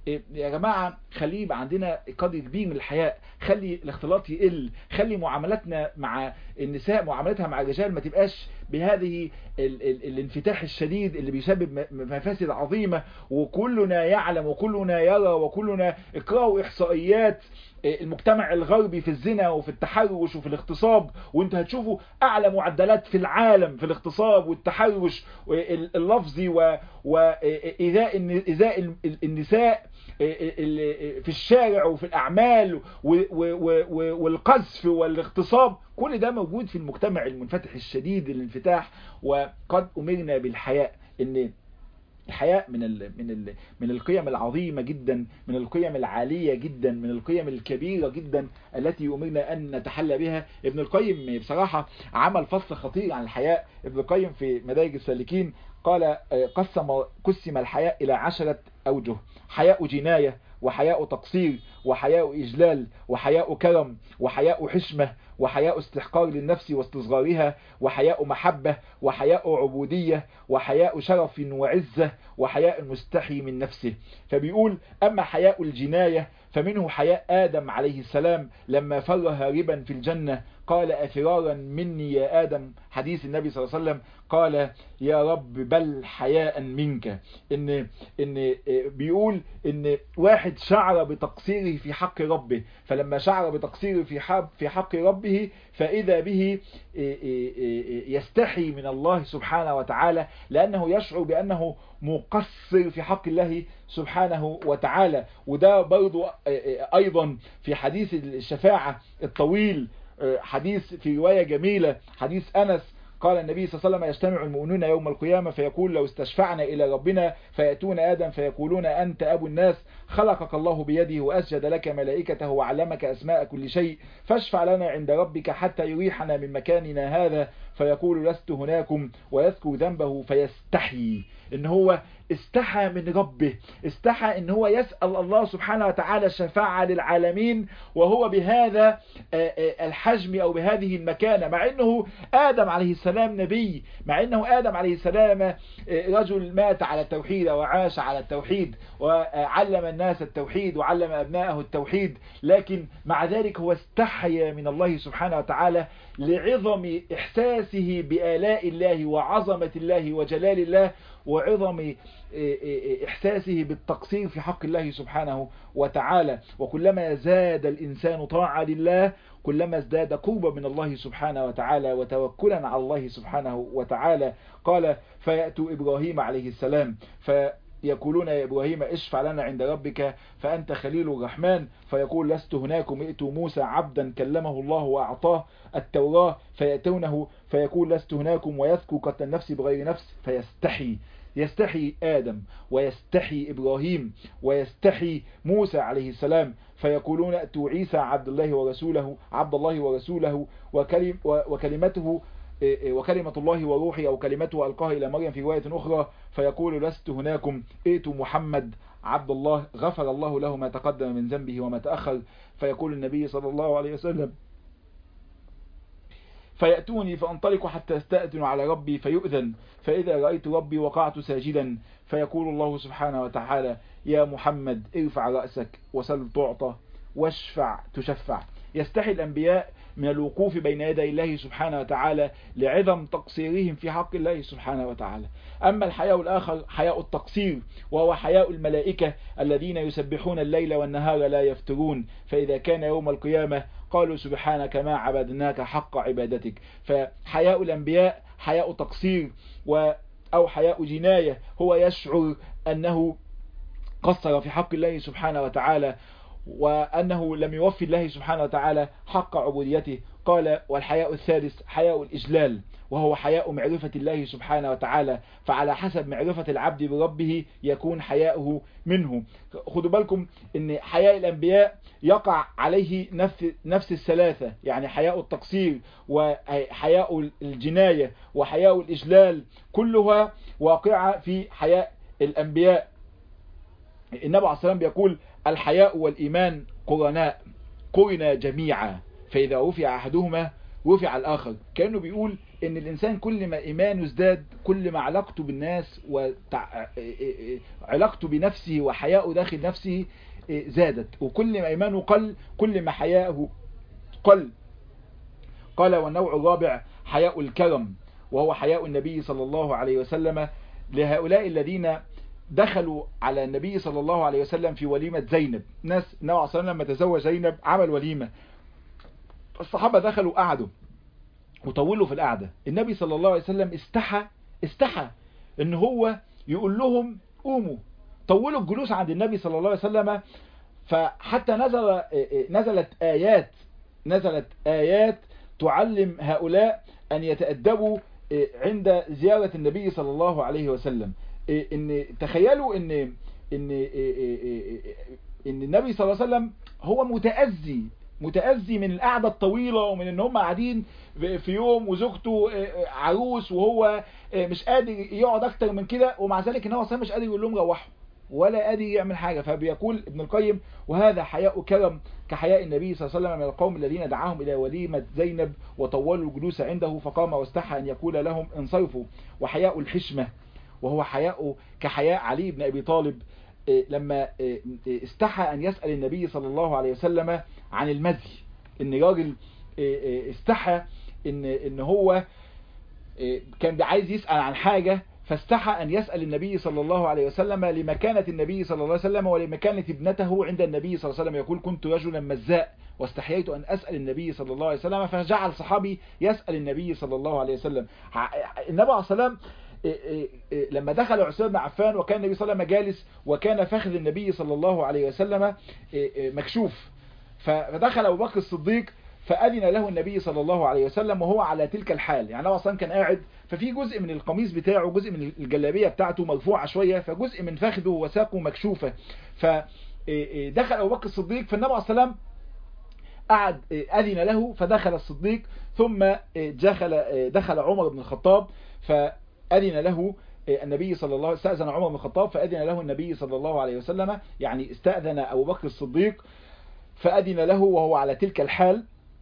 S1: يا جماعة خليه يبقى عندنا قدر كبير من الحياء خلي الاختلاط يقل خلي معاملاتنا مع النساء معاملتها مع الرجال ما تبقاش بهذه ال ال الانفتاح الشديد اللي بيسبب مفاسد عظيمة وكلنا يعلم وكلنا يرى وكلنا اقرأوا إحصائيات المجتمع الغربي في الزنا وفي التحرش وفي الاغتصاب وانت هتشوفوا اعلى معدلات في العالم في الاغتصاب والتحرش اللفظي وايذاء ايذاء النساء في الشارع وفي الاعمال والقذف والاغتصاب كل ده موجود في المجتمع المنفتح الشديد الانفتاح وقد امرنا بالحياء ان الحياء من ال من ال من القيم العظيمة جدا من القيم العالية جدا من القيم الكبيرة جدا التي أمرنا أن نتحلى بها ابن القيم بصراحة عمل فصل خطير عن الحياء ابن القيم في مدارج السالكين قال قسم قسم الحياء إلى عشرة أوجه حياء جناية وحياء تقصير وحياء إجلال وحياء كرم وحياء حشمة وحياء استحقار للنفس واستصغارها وحياء محبة وحياء عبودية وحياء شرف وعزة وحياء المستحي من نفسه فبيقول أما حياء الجناية فمنه حياء آدم عليه السلام لما فر هاربا في الجنة قال أفرارا مني يا آدم حديث النبي صلى الله عليه وسلم قال يا رب بل حياء منك إن, إن بيقول إن واحد شعر بتقصيره في حق ربه فلما شعر بتقصيره في حق, في حق ربه فإذا به يستحي من الله سبحانه وتعالى لأنه يشعر بأنه مقصر في حق الله سبحانه وتعالى وده برضو أيضا في حديث الشفاعة الطويل حديث في رواية جميلة حديث أنس قال النبي صلى الله عليه وسلم يجتمع المؤمنون يوم القيامة فيقول لو استشفعنا إلى ربنا فيأتون آدم فيقولون أنت أبو الناس خلقك الله بيده وأسجد لك ملائكته وعلمك أسماء كل شيء فاشفع لنا عند ربك حتى يريحنا من مكاننا هذا فيقول لست هناكم ويذكر ذنبه فيستحي ان هو استحى من ربه استحى ان هو يسأل الله سبحانه وتعالى الشفاعة للعالمين وهو بهذا الحجم او بهذه المكانة مع انه آدم عليه السلام نبي مع انه آدم عليه السلام رجل مات على التوحيد وعاش على التوحيد وعلم الناس التوحيد وعلم ابنائه التوحيد لكن مع ذلك هو استحيا من الله سبحانه وتعالى لعظم إحساسه بآلاء الله وعظمة الله وجلال الله وعظم إحساسه بالتقصير في حق الله سبحانه وتعالى وكلما زاد الإنسان طاعة لله كلما ازداد قربا من الله سبحانه وتعالى وتوكلا على الله سبحانه وتعالى قال فيأتوا إبراهيم عليه السلام يقولون يا إبراهيم اشفع لنا عند ربك فأنت خليل الرحمن فيقول لست هناكم ائتوا موسى عبدا كلمه الله وأعطاه التوراة فيأتونه فيقول لست هناكم ويذكر قتل النفس بغير نفس فيستحي يستحي آدم ويستحي إبراهيم ويستحي موسى عليه السلام فيقولون ائتوا عيسى عبد الله ورسوله عبد الله ورسوله وكلم وكلمته وكلمة الله وروحي أو كلمته ألقاها إلى مريم في رواية أخرى فيقول لست هناكم ائتوا محمد عبد الله غفر الله له ما تقدم من ذنبه وما تأخر فيقول النبي صلى الله عليه وسلم فيأتوني فأنطلق حتى استأذن على ربي فيؤذن فإذا رأيت ربي وقعت ساجدا فيقول الله سبحانه وتعالى يا محمد ارفع رأسك وسل تعطى واشفع تشفع يستحي الأنبياء من الوقوف بين يدي الله سبحانه وتعالى لعظم تقصيرهم في حق الله سبحانه وتعالى أما الحياء الآخر حياء التقصير وهو حياء الملائكة الذين يسبحون الليل والنهار لا يفترون فإذا كان يوم القيامة قالوا سبحانك ما عبدناك حق عبادتك فحياء الأنبياء حياء تقصير و أو حياء جناية هو يشعر أنه قصر في حق الله سبحانه وتعالى وأنه لم يوفي الله سبحانه وتعالى حق عبوديته قال والحياء الثالث حياء الإجلال وهو حياء معرفة الله سبحانه وتعالى فعلى حسب معرفة العبد بربه يكون حياؤه منه خدوا بالكم ان حياء الأنبياء يقع عليه نفس, نفس الثلاثة يعني حياء التقصير وحياء الجناية وحياء الإجلال كلها واقعة في حياء الأنبياء النبي عليه السلام بيقول الحياء والإيمان قرناء قرنا جميعا فإذا رفع أحدهما رفع الآخر كأنه بيقول ان الانسان كل ما ايمانه ازداد كل ما علاقته بالناس وعلاقته بنفسه وحياءه داخل نفسه زادت وكل ما ايمانه قل كل ما حياءه قل قال والنوع الرابع حياء الكرم وهو حياء النبي صلى الله عليه وسلم لهؤلاء الذين دخلوا على النبي صلى الله عليه وسلم في وليمة زينب ناس النبي عليه الصلاة لما تزوج زينب عمل وليمة الصحابة دخلوا قعدوا وطولوا في القعدة النبي صلى الله عليه وسلم استحى استحى ان هو يقول لهم قوموا طولوا الجلوس عند النبي صلى الله عليه وسلم فحتى نزل نزلت آيات نزلت آيات تعلم هؤلاء أن يتأدبوا عند زيارة النبي صلى الله عليه وسلم ان تخيلوا ان ان ان النبي صلى الله عليه وسلم هو متأذي متأذي من القعدة الطويلة ومن ان هم قاعدين في يوم وزوجته عروس وهو مش قادر يقعد اكتر من كده ومع ذلك ان هو مش قادر يقول لهم روحوا ولا قادر يعمل حاجة فبيقول ابن القيم وهذا حياء كرم كحياء النبي صلى الله عليه وسلم من القوم الذين دعاهم إلى وليمة زينب وطولوا الجلوس عنده فقام واستحى أن يقول لهم انصرفوا وحياء الحشمة وهو حياء كحياء علي بن أبي طالب لما استحى أن يسأل النبي صلى الله عليه وسلم عن المزي ان راجل استحى ان ان هو كان عايز يسأل عن حاجة فاستحى أن يسأل النبي صلى الله عليه وسلم لمكانة النبي صلى الله عليه وسلم ولمكانة ابنته عند النبي صلى الله عليه وسلم يقول كنت رجلا مزاء واستحييت أن أسأل النبي صلى الله عليه وسلم فجعل صحابي يسأل النبي صلى الله عليه وسلم النبي عليه السلام لما دخل عثمان بن عفان وكان النبي صلى الله عليه وسلم جالس وكان فخذ النبي صلى الله عليه وسلم مكشوف فدخل أبو بكر الصديق فأذن له النبي صلى الله عليه وسلم وهو على تلك الحال يعني هو أصلا كان قاعد ففي جزء من القميص بتاعه جزء من الجلابية بتاعته مرفوعة شوية فجزء من فخذه وساقه مكشوفة فدخل أبو بكر الصديق فالنبي عليه السلام قعد أذن له فدخل الصديق ثم دخل دخل عمر بن الخطاب فأذن له النبي صلى الله استأذن عمر بن الخطاب فأذن له النبي صلى الله عليه وسلم يعني استأذن أبو بكر الصديق فأذن له وهو على تلك الحال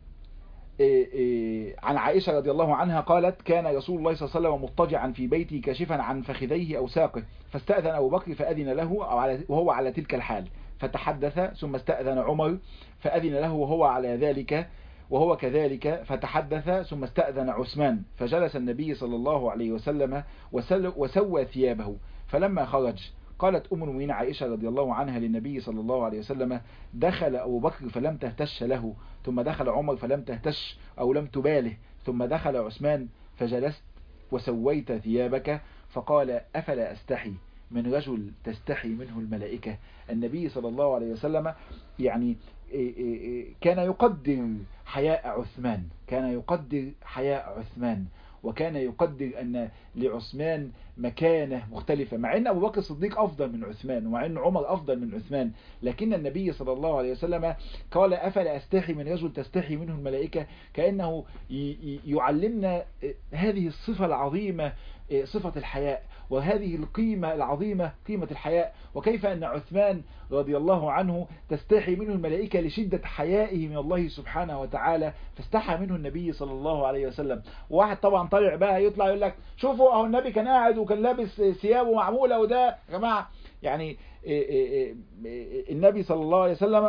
S1: عن عائشة رضي الله عنها قالت كان رسول الله صلى الله عليه وسلم مضطجعا في بيتي كاشفا عن فخذيه أو ساقه فاستأذن أبو بكر فأذن له وهو على تلك الحال فتحدث ثم استأذن عمر فأذن له وهو على ذلك وهو كذلك فتحدث ثم استأذن عثمان فجلس النبي صلى الله عليه وسلم وسوى ثيابه فلما خرج قالت أم المؤمنين عائشة رضي الله عنها للنبي صلى الله عليه وسلم دخل أبو بكر فلم تهتش له ثم دخل عمر فلم تهتش أو لم تباله ثم دخل عثمان فجلست وسويت ثيابك فقال أفلا أستحي من رجل تستحي منه الملائكة النبي صلى الله عليه وسلم يعني كان يقدر حياء عثمان كان يقدر حياء عثمان وكان يقدر أن لعثمان مكانة مختلفة مع أن أبو بكر الصديق أفضل من عثمان ومع أن عمر أفضل من عثمان لكن النبي صلى الله عليه وسلم قال أفلا أستحي من رجل تستحي منه الملائكة كأنه يعلمنا هذه الصفة العظيمة صفة الحياء وهذه القيمة العظيمة قيمة الحياء وكيف أن عثمان رضي الله عنه تستحي منه الملائكة لشدة حيائه من الله سبحانه وتعالى فاستحى منه النبي صلى الله عليه وسلم وواحد طبعا طالع بقى يطلع يقول لك شوفوا اهو النبي كان قاعد وكان لابس ثيابه معمولة وده يا جماعة يعني النبي صلى الله عليه وسلم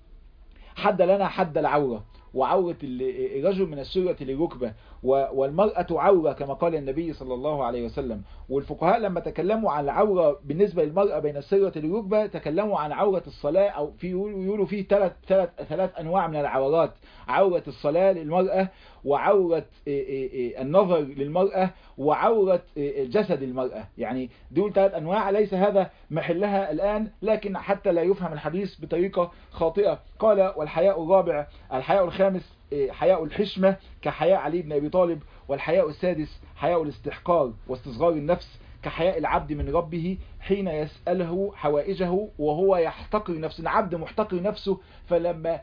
S1: حد لنا حد العورة وعورة الرجل من السرة للركبة والمرأة عورة كما قال النبي صلى الله عليه وسلم والفقهاء لما تكلموا عن العورة بالنسبة للمرأة بين السرة للركبة تكلموا عن عورة الصلاة أو في يقولوا فيه ثلاث ثلاث ثلاث أنواع من العورات عورة الصلاة للمرأة وعورة النظر للمرأة وعورة جسد المرأة يعني دول ثلاث أنواع ليس هذا محلها الآن لكن حتى لا يفهم الحديث بطريقة خاطئة قال والحياء الرابع الحياء الخامس حياء الحشمة كحياء علي بن أبي طالب والحياء السادس حياء الاستحقار واستصغار النفس كحياء العبد من ربه حين يسأله حوائجه وهو يحتقر نفسه العبد محتقر نفسه فلما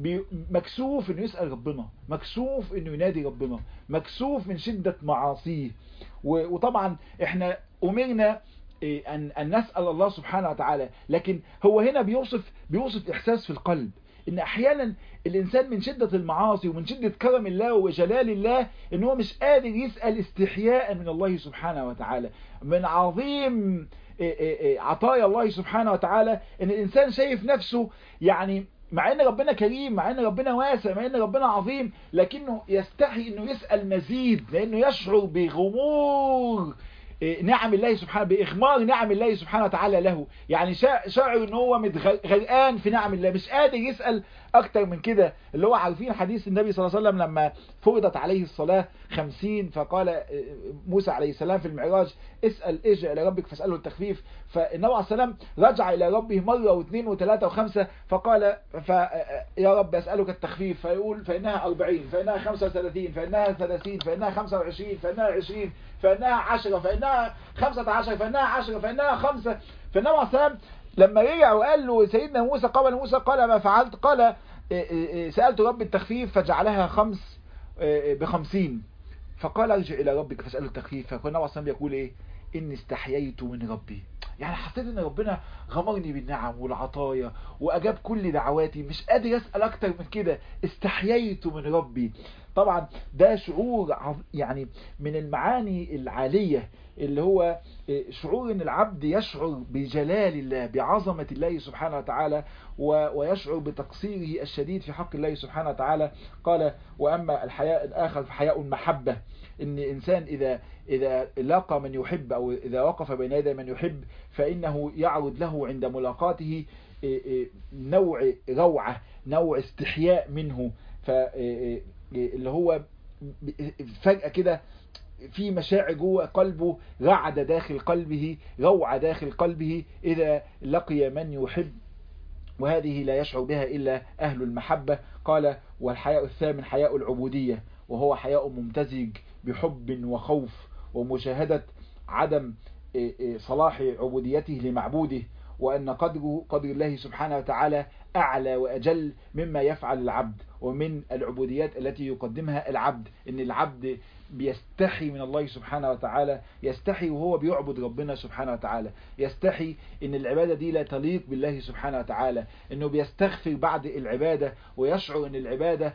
S1: مكسوف انه يسأل ربنا مكسوف انه ينادي ربنا مكسوف من شدة معاصيه وطبعا احنا امرنا أن, أن نسأل الله سبحانه وتعالى لكن هو هنا بيوصف, بيوصف إحساس في القلب ان احيانا الانسان من شدة المعاصي ومن شدة كرم الله وجلال الله ان هو مش قادر يسأل استحياء من الله سبحانه وتعالى من عظيم عطايا الله سبحانه وتعالى ان الانسان شايف نفسه يعني مع ان ربنا كريم مع ان ربنا واسع مع ان ربنا عظيم لكنه يستحي انه يسأل مزيد لانه يشعر بغمور نعم الله سبحانه بإغمار نعم الله سبحانه وتعالى له يعني شاعر ان هو غرقان في نعم الله مش قادر يسأل اكتر من كده اللي هو عارفين حديث النبي صلى الله عليه وسلم لما فرضت عليه الصلاة خمسين فقال موسى عليه السلام في المعراج اسأل ارجع الى ربك فاسأله التخفيف فالنبي عليه السلام رجع الى ربه مرة واثنين وثلاثة وخمسة فقال ف يا رب اسألك التخفيف فيقول فإنها أربعين فإنها خمسة وثلاثين فإنها ثلاثين فإنها خمسة وعشرين فإنها عشرين فإنها عشرة فإنها خمسة عشر فإنها عشرة فإنها خمسة فالنبي عليه السلام لما رجع وقال له سيدنا موسى قبل موسى قال ما فعلت قال سألت رب التخفيف فجعلها خمس بخمسين فقال ارجع إلى ربك فاسأله التخفيف فكان النبي عليه السلام يقول إيه إني استحييت من ربي يعني حسيت ان ربنا غمرني بالنعم والعطايا واجاب كل دعواتي مش قادر اسال اكتر من كده استحييت من ربي طبعا ده شعور يعني من المعاني العالية اللي هو شعور ان العبد يشعر بجلال الله بعظمة الله سبحانه وتعالى ويشعر بتقصيره الشديد في حق الله سبحانه وتعالى قال وأما الحياء الآخر فحياء المحبة ان انسان اذا اذا لاقى من يحب او اذا وقف بين يدي من يحب فانه يعرض له عند ملاقاته نوع روعة نوع استحياء منه فاللي هو فجأة كده في مشاعر جوه قلبه رعد داخل قلبه روعة داخل قلبه إذا لقي من يحب وهذه لا يشعر بها إلا أهل المحبة قال والحياء الثامن حياء العبودية وهو حياء ممتزج بحب وخوف ومشاهدة عدم صلاح عبوديته لمعبوده وأن قدره قدر الله سبحانه وتعالى أعلى وأجل مما يفعل العبد ومن العبوديات التي يقدمها العبد إن العبد بيستحي من الله سبحانه وتعالى يستحي وهو بيعبد ربنا سبحانه وتعالى يستحي ان العبادة دي لا تليق بالله سبحانه وتعالى انه بيستغفر بعد العبادة ويشعر ان العبادة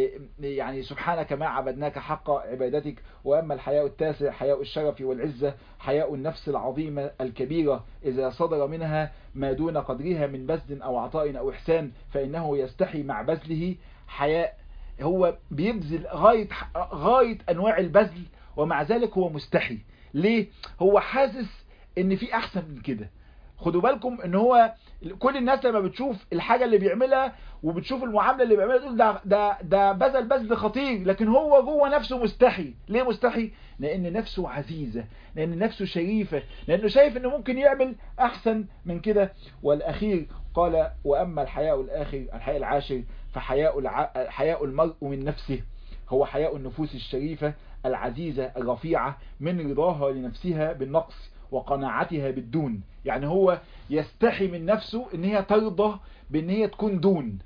S1: يعني سبحانك ما عبدناك حق عبادتك واما الحياء التاسع حياء الشرف والعزة حياء النفس العظيمة الكبيرة اذا صدر منها ما دون قدرها من بذل او عطاء او احسان فانه يستحي مع بذله حياء هو بيبذل غاية غاية انواع البذل ومع ذلك هو مستحي ليه هو حاسس ان في احسن من كده خدوا بالكم ان هو كل الناس لما بتشوف الحاجة اللي بيعملها وبتشوف المعاملة اللي بيعملها تقول ده ده ده بذل بذل خطير لكن هو جوه نفسه مستحي ليه مستحي لان نفسه عزيزة لان نفسه شريفة لانه شايف انه ممكن يعمل احسن من كده والاخير قال واما الحياء الاخر الحياء العاشر فحياء الع... حياء المرء من نفسه هو حياء النفوس الشريفة العزيزة الرفيعة من رضاها لنفسها بالنقص وقناعتها بالدون يعني هو يستحي من نفسه ان هي ترضى بان هي تكون دون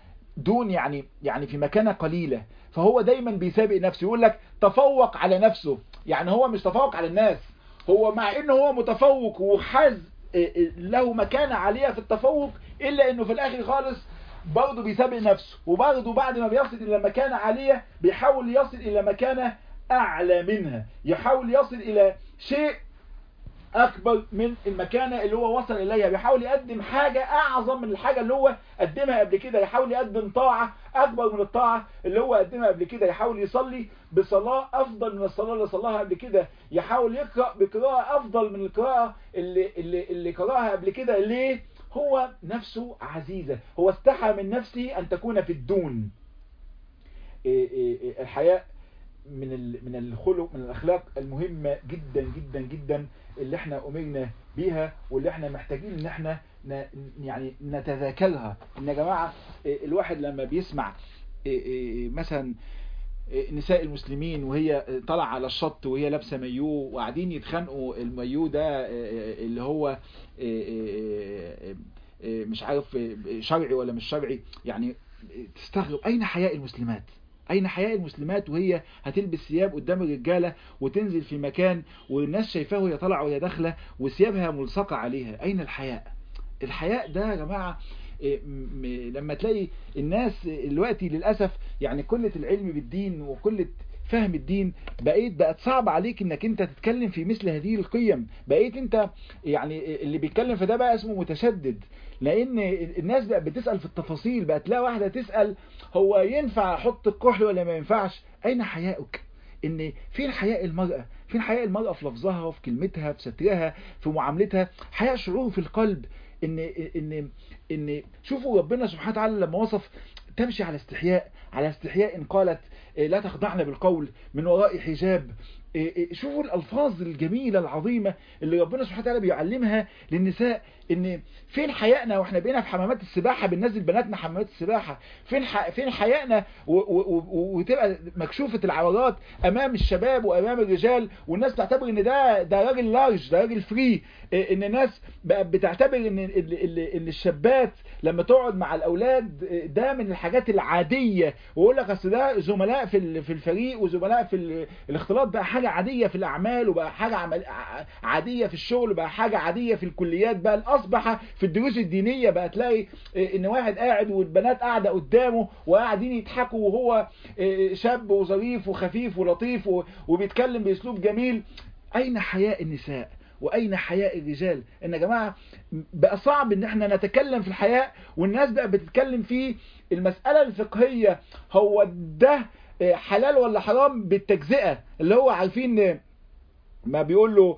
S1: دون يعني يعني في مكانة قليلة فهو دايما بيسابق نفسه يقول لك تفوق على نفسه يعني هو مش تفوق على الناس هو مع انه هو متفوق وحاز له مكانة عالية في التفوق الا انه في الاخر خالص برضه بيسابق نفسه وبرضه بعد ما بيصل الى مكانة عالية بيحاول يصل الى مكانة اعلى منها يحاول يصل الى شيء اكبر من المكانة اللي هو وصل اليها بيحاول يقدم حاجة اعظم من الحاجة اللي هو قدمها قبل كده يحاول يقدم طاعة اكبر من الطاعة اللي هو قدمها قبل كده يحاول يصلي بصلاة افضل من الصلاة اللي صلاها قبل كده يحاول يقرأ بقراءة افضل من القراءة اللي, اللي, اللي قراها قبل كده ليه هو نفسه عزيزة هو استحى من نفسه ان تكون في الدون الحياء من من الخلق من الاخلاق المهمة جدا جدا جدا اللي احنا امرنا بيها واللي احنا محتاجين ان احنا يعني نتذاكرها ان يا جماعة الواحد لما بيسمع مثلا نساء المسلمين وهي طالعه على الشط وهي لابسه مايو وقاعدين يتخانقوا المايو ده اللي هو مش عارف شرعي ولا مش شرعي يعني تستغرب اين حياء المسلمات اين حياء المسلمات وهي هتلبس ثياب قدام الرجاله وتنزل في مكان والناس شايفاه وهي طالعه وهي داخله وثيابها ملصقه عليها اين الحياء الحياء ده يا جماعه لما تلاقي الناس دلوقتي للأسف يعني قلة العلم بالدين وقلة فهم الدين بقيت بقت صعب عليك انك انت تتكلم في مثل هذه القيم بقيت انت يعني اللي بيتكلم في ده بقى اسمه متشدد لان الناس بقت بتسأل في التفاصيل بقت تلاقي واحدة تسأل هو ينفع احط الكحل ولا ما ينفعش اين حياؤك ان فين حياء المرأة فين حياء المرأة في لفظها وفي كلمتها في سترها في معاملتها حياء شعور في القلب ان ان ان شوفوا ربنا سبحانه وتعالى لما وصف تمشي على استحياء على استحياء إن قالت لا تخضعن بالقول من وراء حجاب شوفوا الألفاظ الجميلة العظيمة اللي ربنا سبحانه وتعالى بيعلمها للنساء ان فين حيائنا واحنا بقينا في حمامات السباحة بننزل بناتنا حمامات السباحة فين ح... فين حيائنا وتبقى مكشوفة العورات امام الشباب وامام الرجال والناس تعتبر ان ده ده راجل لارج ده راجل فري ان الناس بقت بتعتبر ان ان الشابات لما تقعد مع الاولاد ده من الحاجات العادية ويقول لك اصل ده زملاء في في الفريق وزملاء في الاختلاط بقى حاجة عادية في الاعمال وبقى حاجة عمل... عادية في الشغل بقى حاجة عادية في الكليات بقى اصبح في الدروس الدينية بقى تلاقي ان واحد قاعد والبنات قاعدة قدامه وقاعدين يضحكوا وهو شاب وظريف وخفيف ولطيف وبيتكلم باسلوب جميل اين حياء النساء واين حياء الرجال ان يا جماعة بقى صعب ان احنا نتكلم في الحياء والناس بقى بتتكلم في المسألة الفقهية هو ده حلال ولا حرام بالتجزئة اللي هو عارفين ما بيقول له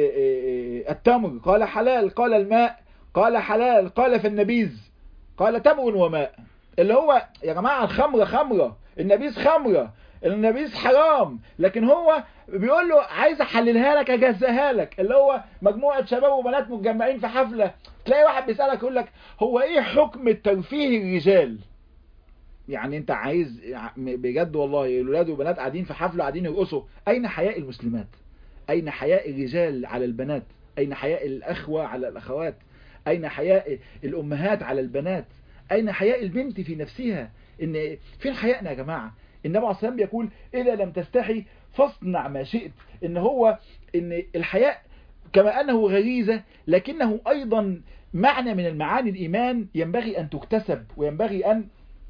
S1: التمر قال حلال قال الماء قال حلال قال في النبيذ قال تمر وماء اللي هو يا جماعة الخمرة خمرة النبيذ خمرة النبيذ حرام لكن هو بيقول له عايز احللها لك اجزاها لك اللي هو مجموعة شباب وبنات متجمعين في حفلة تلاقي واحد بيسألك يقول لك هو ايه حكم ترفيه الرجال يعني انت عايز بجد والله الولاد والبنات قاعدين في حفلة قاعدين يرقصوا اين حياء المسلمات اين حياء الرجال على البنات اين حياء الاخوة على الاخوات اين حياء الامهات على البنات اين حياء البنت في نفسها ان فين حيائنا يا جماعة النبي عليه الصلاة والسلام يقول اذا لم تستحي فاصنع ما شئت ان هو ان الحياء كما انه غريزة لكنه ايضا معنى من المعاني الايمان ينبغي ان تكتسب وينبغي ان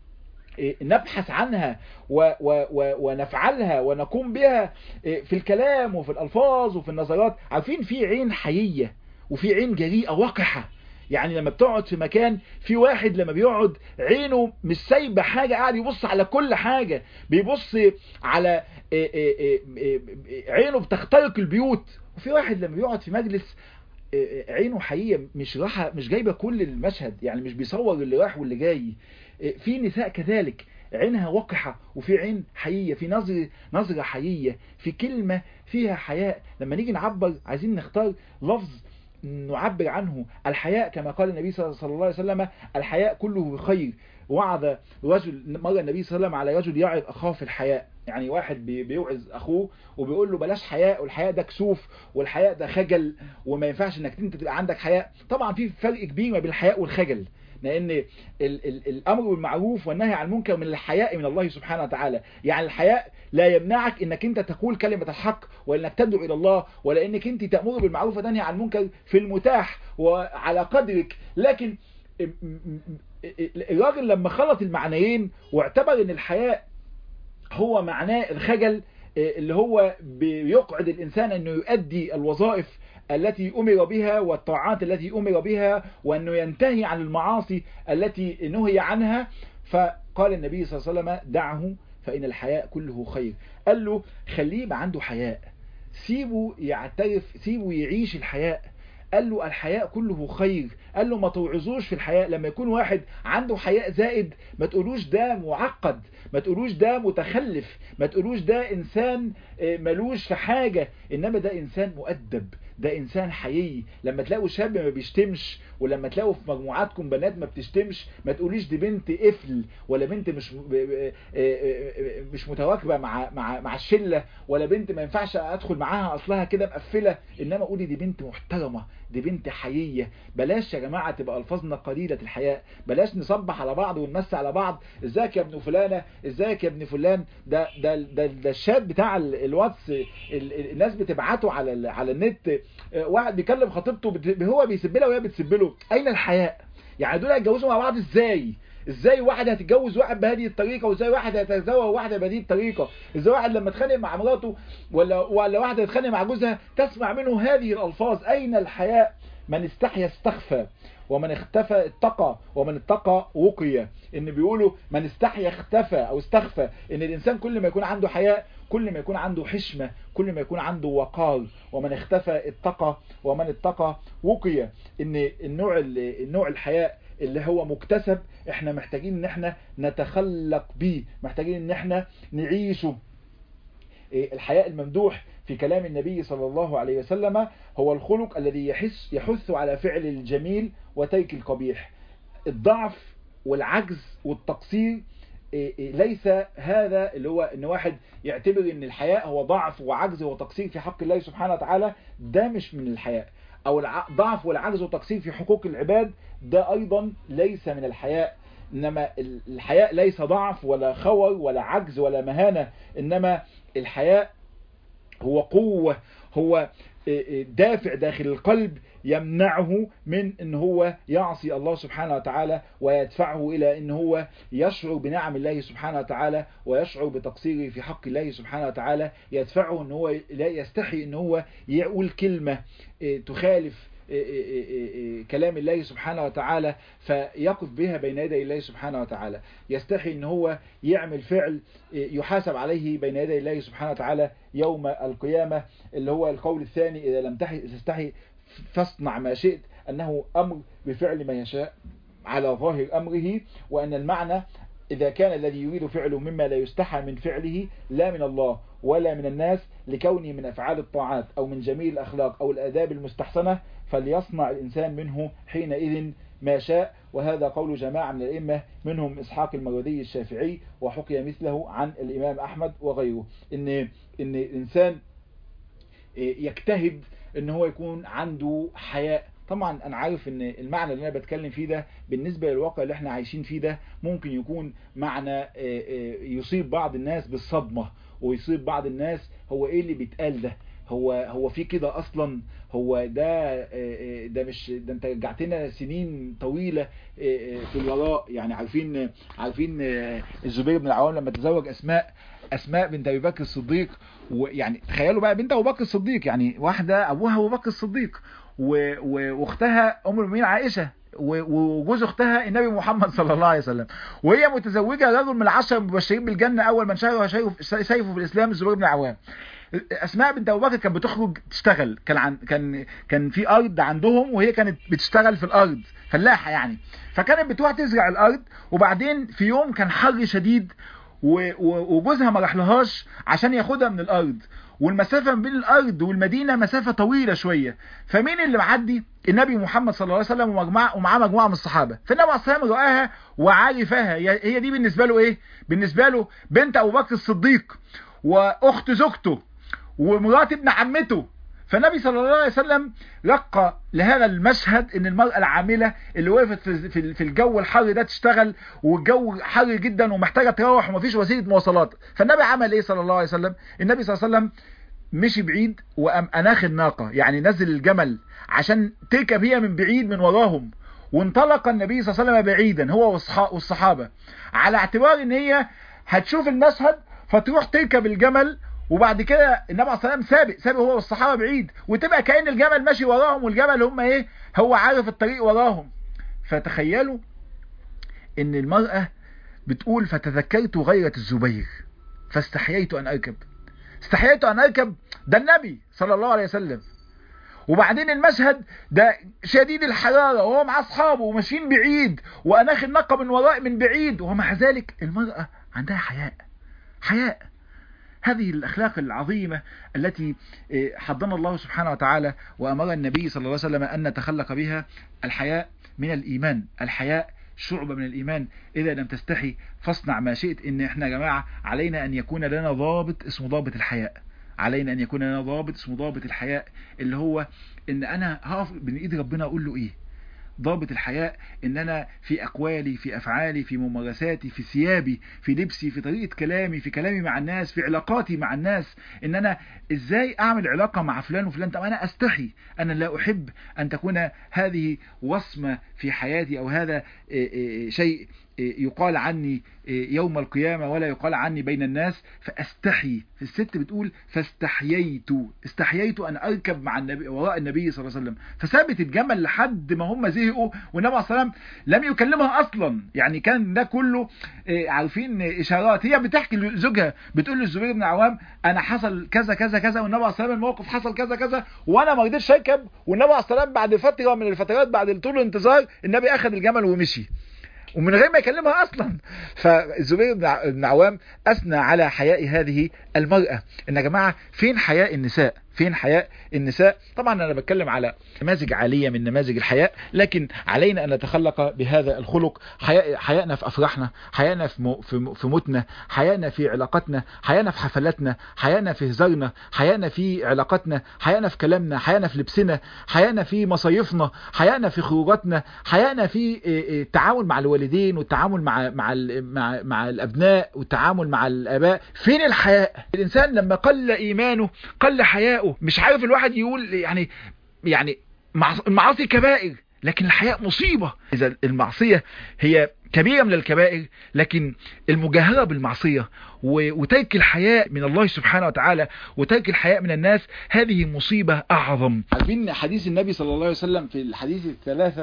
S1: نبحث عنها و و و ونفعلها ونقوم بها في الكلام وفي الألفاظ وفي النظرات عارفين في عين حيية وفي عين جريئة وقحة يعني لما بتقعد في مكان في واحد لما بيقعد عينه مش سايبه حاجة قاعد يبص على كل حاجة بيبص على عينه بتخترق البيوت وفي واحد لما بيقعد في مجلس عينه حقيقية مش راحة مش جايبة كل المشهد يعني مش بيصور اللي راح واللي جاي في نساء كذلك عينها وقحة وفي عين حقيقية في نظر نظرة حقيقية في كلمة فيها حياء لما نيجي نعبر عايزين نختار لفظ نعبر عنه الحياء كما قال النبي صلى الله عليه وسلم الحياء كله خير وعد رجل مرة النبي صلى الله عليه وسلم على رجل يعظ أخاه في الحياء يعني واحد بيوعظ أخوه وبيقول له بلاش حياء والحياء ده كسوف والحياء ده خجل وما ينفعش انك انت تبقى عندك حياء طبعا في فرق كبير ما بين الحياء والخجل لان ال ال الامر بالمعروف والنهي عن المنكر من الحياء من الله سبحانه وتعالى يعني الحياء لا يمنعك انك انت تقول كلمة الحق وانك تدعو الى الله ولا انك انت تأمر بالمعروف وتنهي عن المنكر في المتاح وعلى قدرك لكن الراجل لما خلط المعنيين واعتبر ان الحياء هو معناه الخجل اللي هو بيقعد الانسان انه يؤدي الوظائف التي أمر بها والطاعات التي أمر بها وأنه ينتهي عن المعاصي التي نهي عنها فقال النبي صلى الله عليه وسلم دعه فإن الحياء كله خير قال له خليه يبقى عنده حياء سيبه يعترف سيبه يعيش الحياء قال له الحياء كله خير قال له ما توعظوش في الحياء لما يكون واحد عنده حياء زائد ما تقولوش ده معقد ما تقولوش ده متخلف ما تقولوش ده انسان ملوش في حاجة انما ده انسان مؤدب ده انسان حقيقي لما تلاقوا شاب ما بيشتمش ولما تلاقوا في مجموعاتكم بنات ما بتشتمش ما تقوليش دي بنت قفل ولا بنت مش مش متواكبه مع مع مع الشله ولا بنت ما ينفعش ادخل معاها اصلها كده مقفله انما قولي دي بنت محترمه دي بنت حقيقيه بلاش يا جماعه تبقى الفاظنا قليله الحياء بلاش نصبح على بعض ونمس على بعض ازيك يا ابن فلانه ازيك يا ابن فلان ده ده ده, ده الشات بتاع الواتس الناس بتبعته على على النت واحد بيكلم خطيبته هو بيسب لها وهي بتسب له اين الحياء يعني دول هيتجوزوا مع بعض ازاي ازاي واحد هتتجوز واحد بهذه الطريقه وازاي واحد هيتزوج واحده بهذه الطريقه ازاي واحد لما اتخانق مع مراته ولا ولا واحده تتخانق مع جوزها تسمع منه هذه الالفاظ اين الحياء من استحيا استخفى ومن اختفى اتقى ومن اتقى وقي ان بيقولوا من استحيا اختفى او استخفى ان الانسان كل ما يكون عنده حياء كل ما يكون عنده حشمة كل ما يكون عنده وقار ومن اختفى اتقى ومن اتقى وقي ان النوع النوع الحياء اللي هو مكتسب احنا محتاجين ان احنا نتخلق بيه محتاجين ان احنا نعيشه الحياء الممدوح في كلام النبي صلى الله عليه وسلم هو الخلق الذي يحس يحث على فعل الجميل وترك القبيح الضعف والعجز والتقصير ليس هذا اللي هو ان واحد يعتبر ان الحياء هو ضعف وعجز وتقصير في حق الله سبحانه وتعالى ده مش من الحياء او الضعف والعجز والتقصير في حقوق العباد ده ايضا ليس من الحياء انما الحياء ليس ضعف ولا خور ولا عجز ولا مهانة انما الحياء هو قوة هو دافع داخل القلب يمنعه من ان هو يعصي الله سبحانه وتعالى ويدفعه الى ان هو يشعر بنعم الله سبحانه وتعالى ويشعر بتقصيره في حق الله سبحانه وتعالى يدفعه ان هو لا يستحي ان هو يقول كلمة تخالف كلام الله سبحانه وتعالى فيقف بها بين يدي الله سبحانه وتعالى يستحي ان هو يعمل فعل يحاسب عليه بين يدي الله سبحانه وتعالى يوم القيامة اللي هو القول الثاني إذا لم تستحي فاصنع ما شئت أنه أمر بفعل ما يشاء على ظاهر أمره وأن المعنى إذا كان الذي يريد فعله مما لا يستحى من فعله لا من الله ولا من الناس لكونه من أفعال الطاعات أو من جميل الأخلاق أو الآداب المستحسنة فليصنع الإنسان منه حينئذ ما شاء وهذا قول جماعة من الأئمة منهم إسحاق المروذي الشافعي وحكي مثله عن الإمام أحمد وغيره إن, إن الإنسان يجتهد إن هو يكون عنده حياء طبعا انا عارف ان المعنى اللي انا بتكلم فيه ده بالنسبة للواقع اللي احنا عايشين فيه ده ممكن يكون معنى يصيب بعض الناس بالصدمة ويصيب بعض الناس هو ايه اللي بيتقال ده هو هو في كده اصلا هو ده ده مش ده انت رجعتنا سنين طويلة في الوراء يعني عارفين عارفين الزبير بن العوام لما تزوج اسماء اسماء بنت ابي بكر الصديق ويعني تخيلوا بقى بنت ابو بكر الصديق يعني واحده ابوها ابو بكر الصديق واختها ام المؤمنين عائشه وجوز اختها النبي محمد صلى الله عليه وسلم وهي متزوجه رجل من العشره المبشرين بالجنه اول من شهر سيفه في الاسلام الزبير بن العوام اسماء بنت ابو بكر كانت بتخرج تشتغل كان عن كان كان في ارض عندهم وهي كانت بتشتغل في الارض فلاحه يعني فكانت بتروح تزرع الارض وبعدين في يوم كان حر شديد وجوزها ما راحلهاش عشان ياخدها من الارض والمسافة بين الارض والمدينة مسافة طويلة شوية فمين اللي معدي النبي محمد صلى الله عليه وسلم ومجموعة ومعاه مجموعة من الصحابة فالنبي عليه الصلاة والسلام رآها وعارفها هي دي بالنسبة له ايه بالنسبة له بنت ابو بكر الصديق واخت زوجته ومرات ابن عمته فالنبي صلى الله عليه وسلم لقى لهذا المشهد ان المرأة العاملة اللي وقفت في الجو الحر ده تشتغل والجو حر جدا ومحتاجة تروح ومفيش وسيلة مواصلات فالنبي عمل ايه صلى الله عليه وسلم النبي صلى الله عليه وسلم مشي بعيد وقام اناخ الناقة يعني نزل الجمل عشان تركب هي من بعيد من وراهم وانطلق النبي صلى الله عليه وسلم بعيدا هو والصحابة على اعتبار ان هي هتشوف المشهد فتروح تركب الجمل وبعد كده النبي عليه الصلاه والسلام سابق سابق هو والصحابه بعيد وتبقى كأن الجمل ماشي وراهم والجمل هم ايه هو عارف الطريق وراهم فتخيلوا ان المرأة بتقول فتذكرت غيرة الزبير فاستحييت ان اركب استحييت ان اركب ده النبي صلى الله عليه وسلم وبعدين المشهد ده شديد الحرارة وهو مع اصحابه وماشيين بعيد واناخ النقة من وراء من بعيد ومع ذلك المرأة عندها حياء حياء هذه الأخلاق العظيمة التي حضنا الله سبحانه وتعالى وأمر النبي صلى الله عليه وسلم أن نتخلق بها الحياء من الإيمان الحياء شعبة من الإيمان إذا لم تستحي فاصنع ما شئت إن إحنا يا جماعة علينا أن يكون لنا ضابط اسمه ضابط الحياء علينا أن يكون لنا ضابط اسمه ضابط الحياء اللي هو إن أنا هقف بين إيد ربنا أقول له إيه ضابط الحياء ان انا في اقوالي في افعالي في ممارساتي في ثيابي في لبسي في طريقة كلامي في كلامي مع الناس في علاقاتي مع الناس ان انا ازاي اعمل علاقة مع فلان وفلان طب انا استحي انا لا احب ان تكون هذه وصمة في حياتي او هذا شيء يقال عني يوم القيامة ولا يقال عني بين الناس فاستحي الست بتقول فاستحييت استحييت ان اركب مع النبي وراء النبي صلى الله عليه وسلم فثابت الجمل لحد ما هم زهقوا والنبي عليه الصلاه والسلام لم يكلمها اصلا يعني كان ده كله عارفين اشارات هي بتحكي لزوجها بتقول للزبير بن عوام انا حصل كذا كذا كذا والنبي عليه الصلاه والسلام الموقف حصل كذا كذا وانا ما رضيتش اركب والنبي عليه الصلاه والسلام بعد فتره من الفترات بعد طول الانتظار النبي اخذ الجمل ومشي ومن غير ما يكلمها اصلا فالزبير بن عوام اثنى على حياء هذه المرأة ان يا جماعة فين حياء النساء فين حياء النساء طبعا انا بتكلم على نماذج عالية من نماذج الحياء لكن علينا ان نتخلق بهذا الخلق حياء حيائنا في افراحنا حيائنا في في موتنا حيائنا في علاقاتنا حيائنا في حفلاتنا حيائنا في هزارنا حيائنا في علاقاتنا حيائنا في كلامنا حيائنا في لبسنا حيائنا في مصايفنا حيائنا في خروجاتنا حيائنا في التعامل مع الوالدين والتعامل مع مع مع, مع الابناء والتعامل مع الاباء فين الحياء الانسان لما قل ايمانه قل حياؤه مش عارف الواحد يقول يعني يعني المعاصي كبائر لكن الحياء مصيبة إذا المعصية هي كبيرة من الكبائر لكن المجاهرة بالمعصية وترك الحياء من الله سبحانه وتعالى وترك الحياء من الناس هذه مصيبة أعظم عارفين حديث النبي صلى الله عليه وسلم في الحديث الثلاثة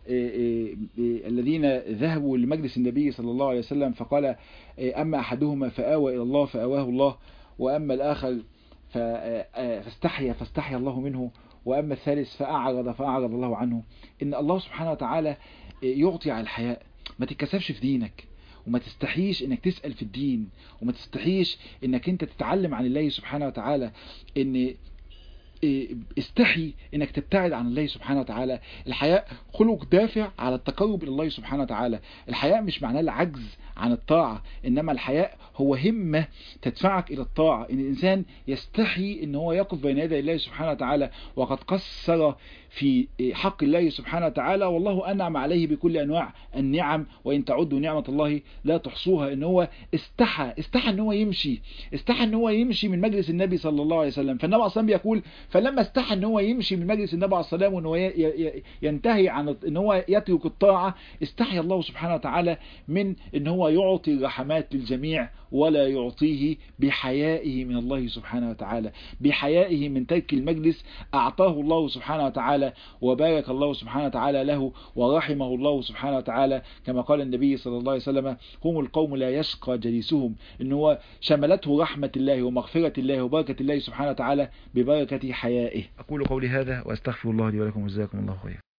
S1: الذين ذهبوا لمجلس النبي صلى الله عليه وسلم فقال أما أحدهما فآوى إلى الله فآواه الله وأما الآخر فاستحيا فاستحيا الله منه وأما الثالث فأعرض فأعرض الله عنه إن الله سبحانه وتعالى يعطي على الحياء ما تتكسفش في دينك وما تستحيش انك تسأل في الدين وما تستحيش انك انت تتعلم عن الله سبحانه وتعالى ان استحي انك تبتعد عن الله سبحانه وتعالى الحياء خلق دافع على التقرب الى الله سبحانه وتعالى الحياء مش معناه العجز عن الطاعة انما الحياء هو همة تدفعك الى الطاعة ان الانسان يستحي ان هو يقف بين يدي الله سبحانه وتعالى وقد قصر في حق الله سبحانه وتعالى والله أنعم عليه بكل أنواع النعم وإن تعدوا نعمة الله لا تحصوها إن هو استحى استحى إن هو يمشي استحى إن هو يمشي من مجلس النبي صلى الله عليه وسلم فالنبي عليه الصلاة يقول فلما استحى إن هو يمشي من مجلس النبي عليه الصلاة وإن هو ينتهي عن إن هو يترك الطاعة استحي الله سبحانه وتعالى من إن هو يعطي الرحمات للجميع ولا يعطيه بحيائه من الله سبحانه وتعالى بحيائه من ترك المجلس أعطاه الله سبحانه وتعالى وبارك الله سبحانه وتعالى له ورحمه الله سبحانه وتعالى كما قال النبي صلى الله عليه وسلم هم القوم لا يشقى جليسهم إن هو شملته رحمة الله ومغفرة الله وبركة الله سبحانه وتعالى ببركة حيائه أقول قولي هذا وأستغفر الله لي ولكم وجزاكم الله خير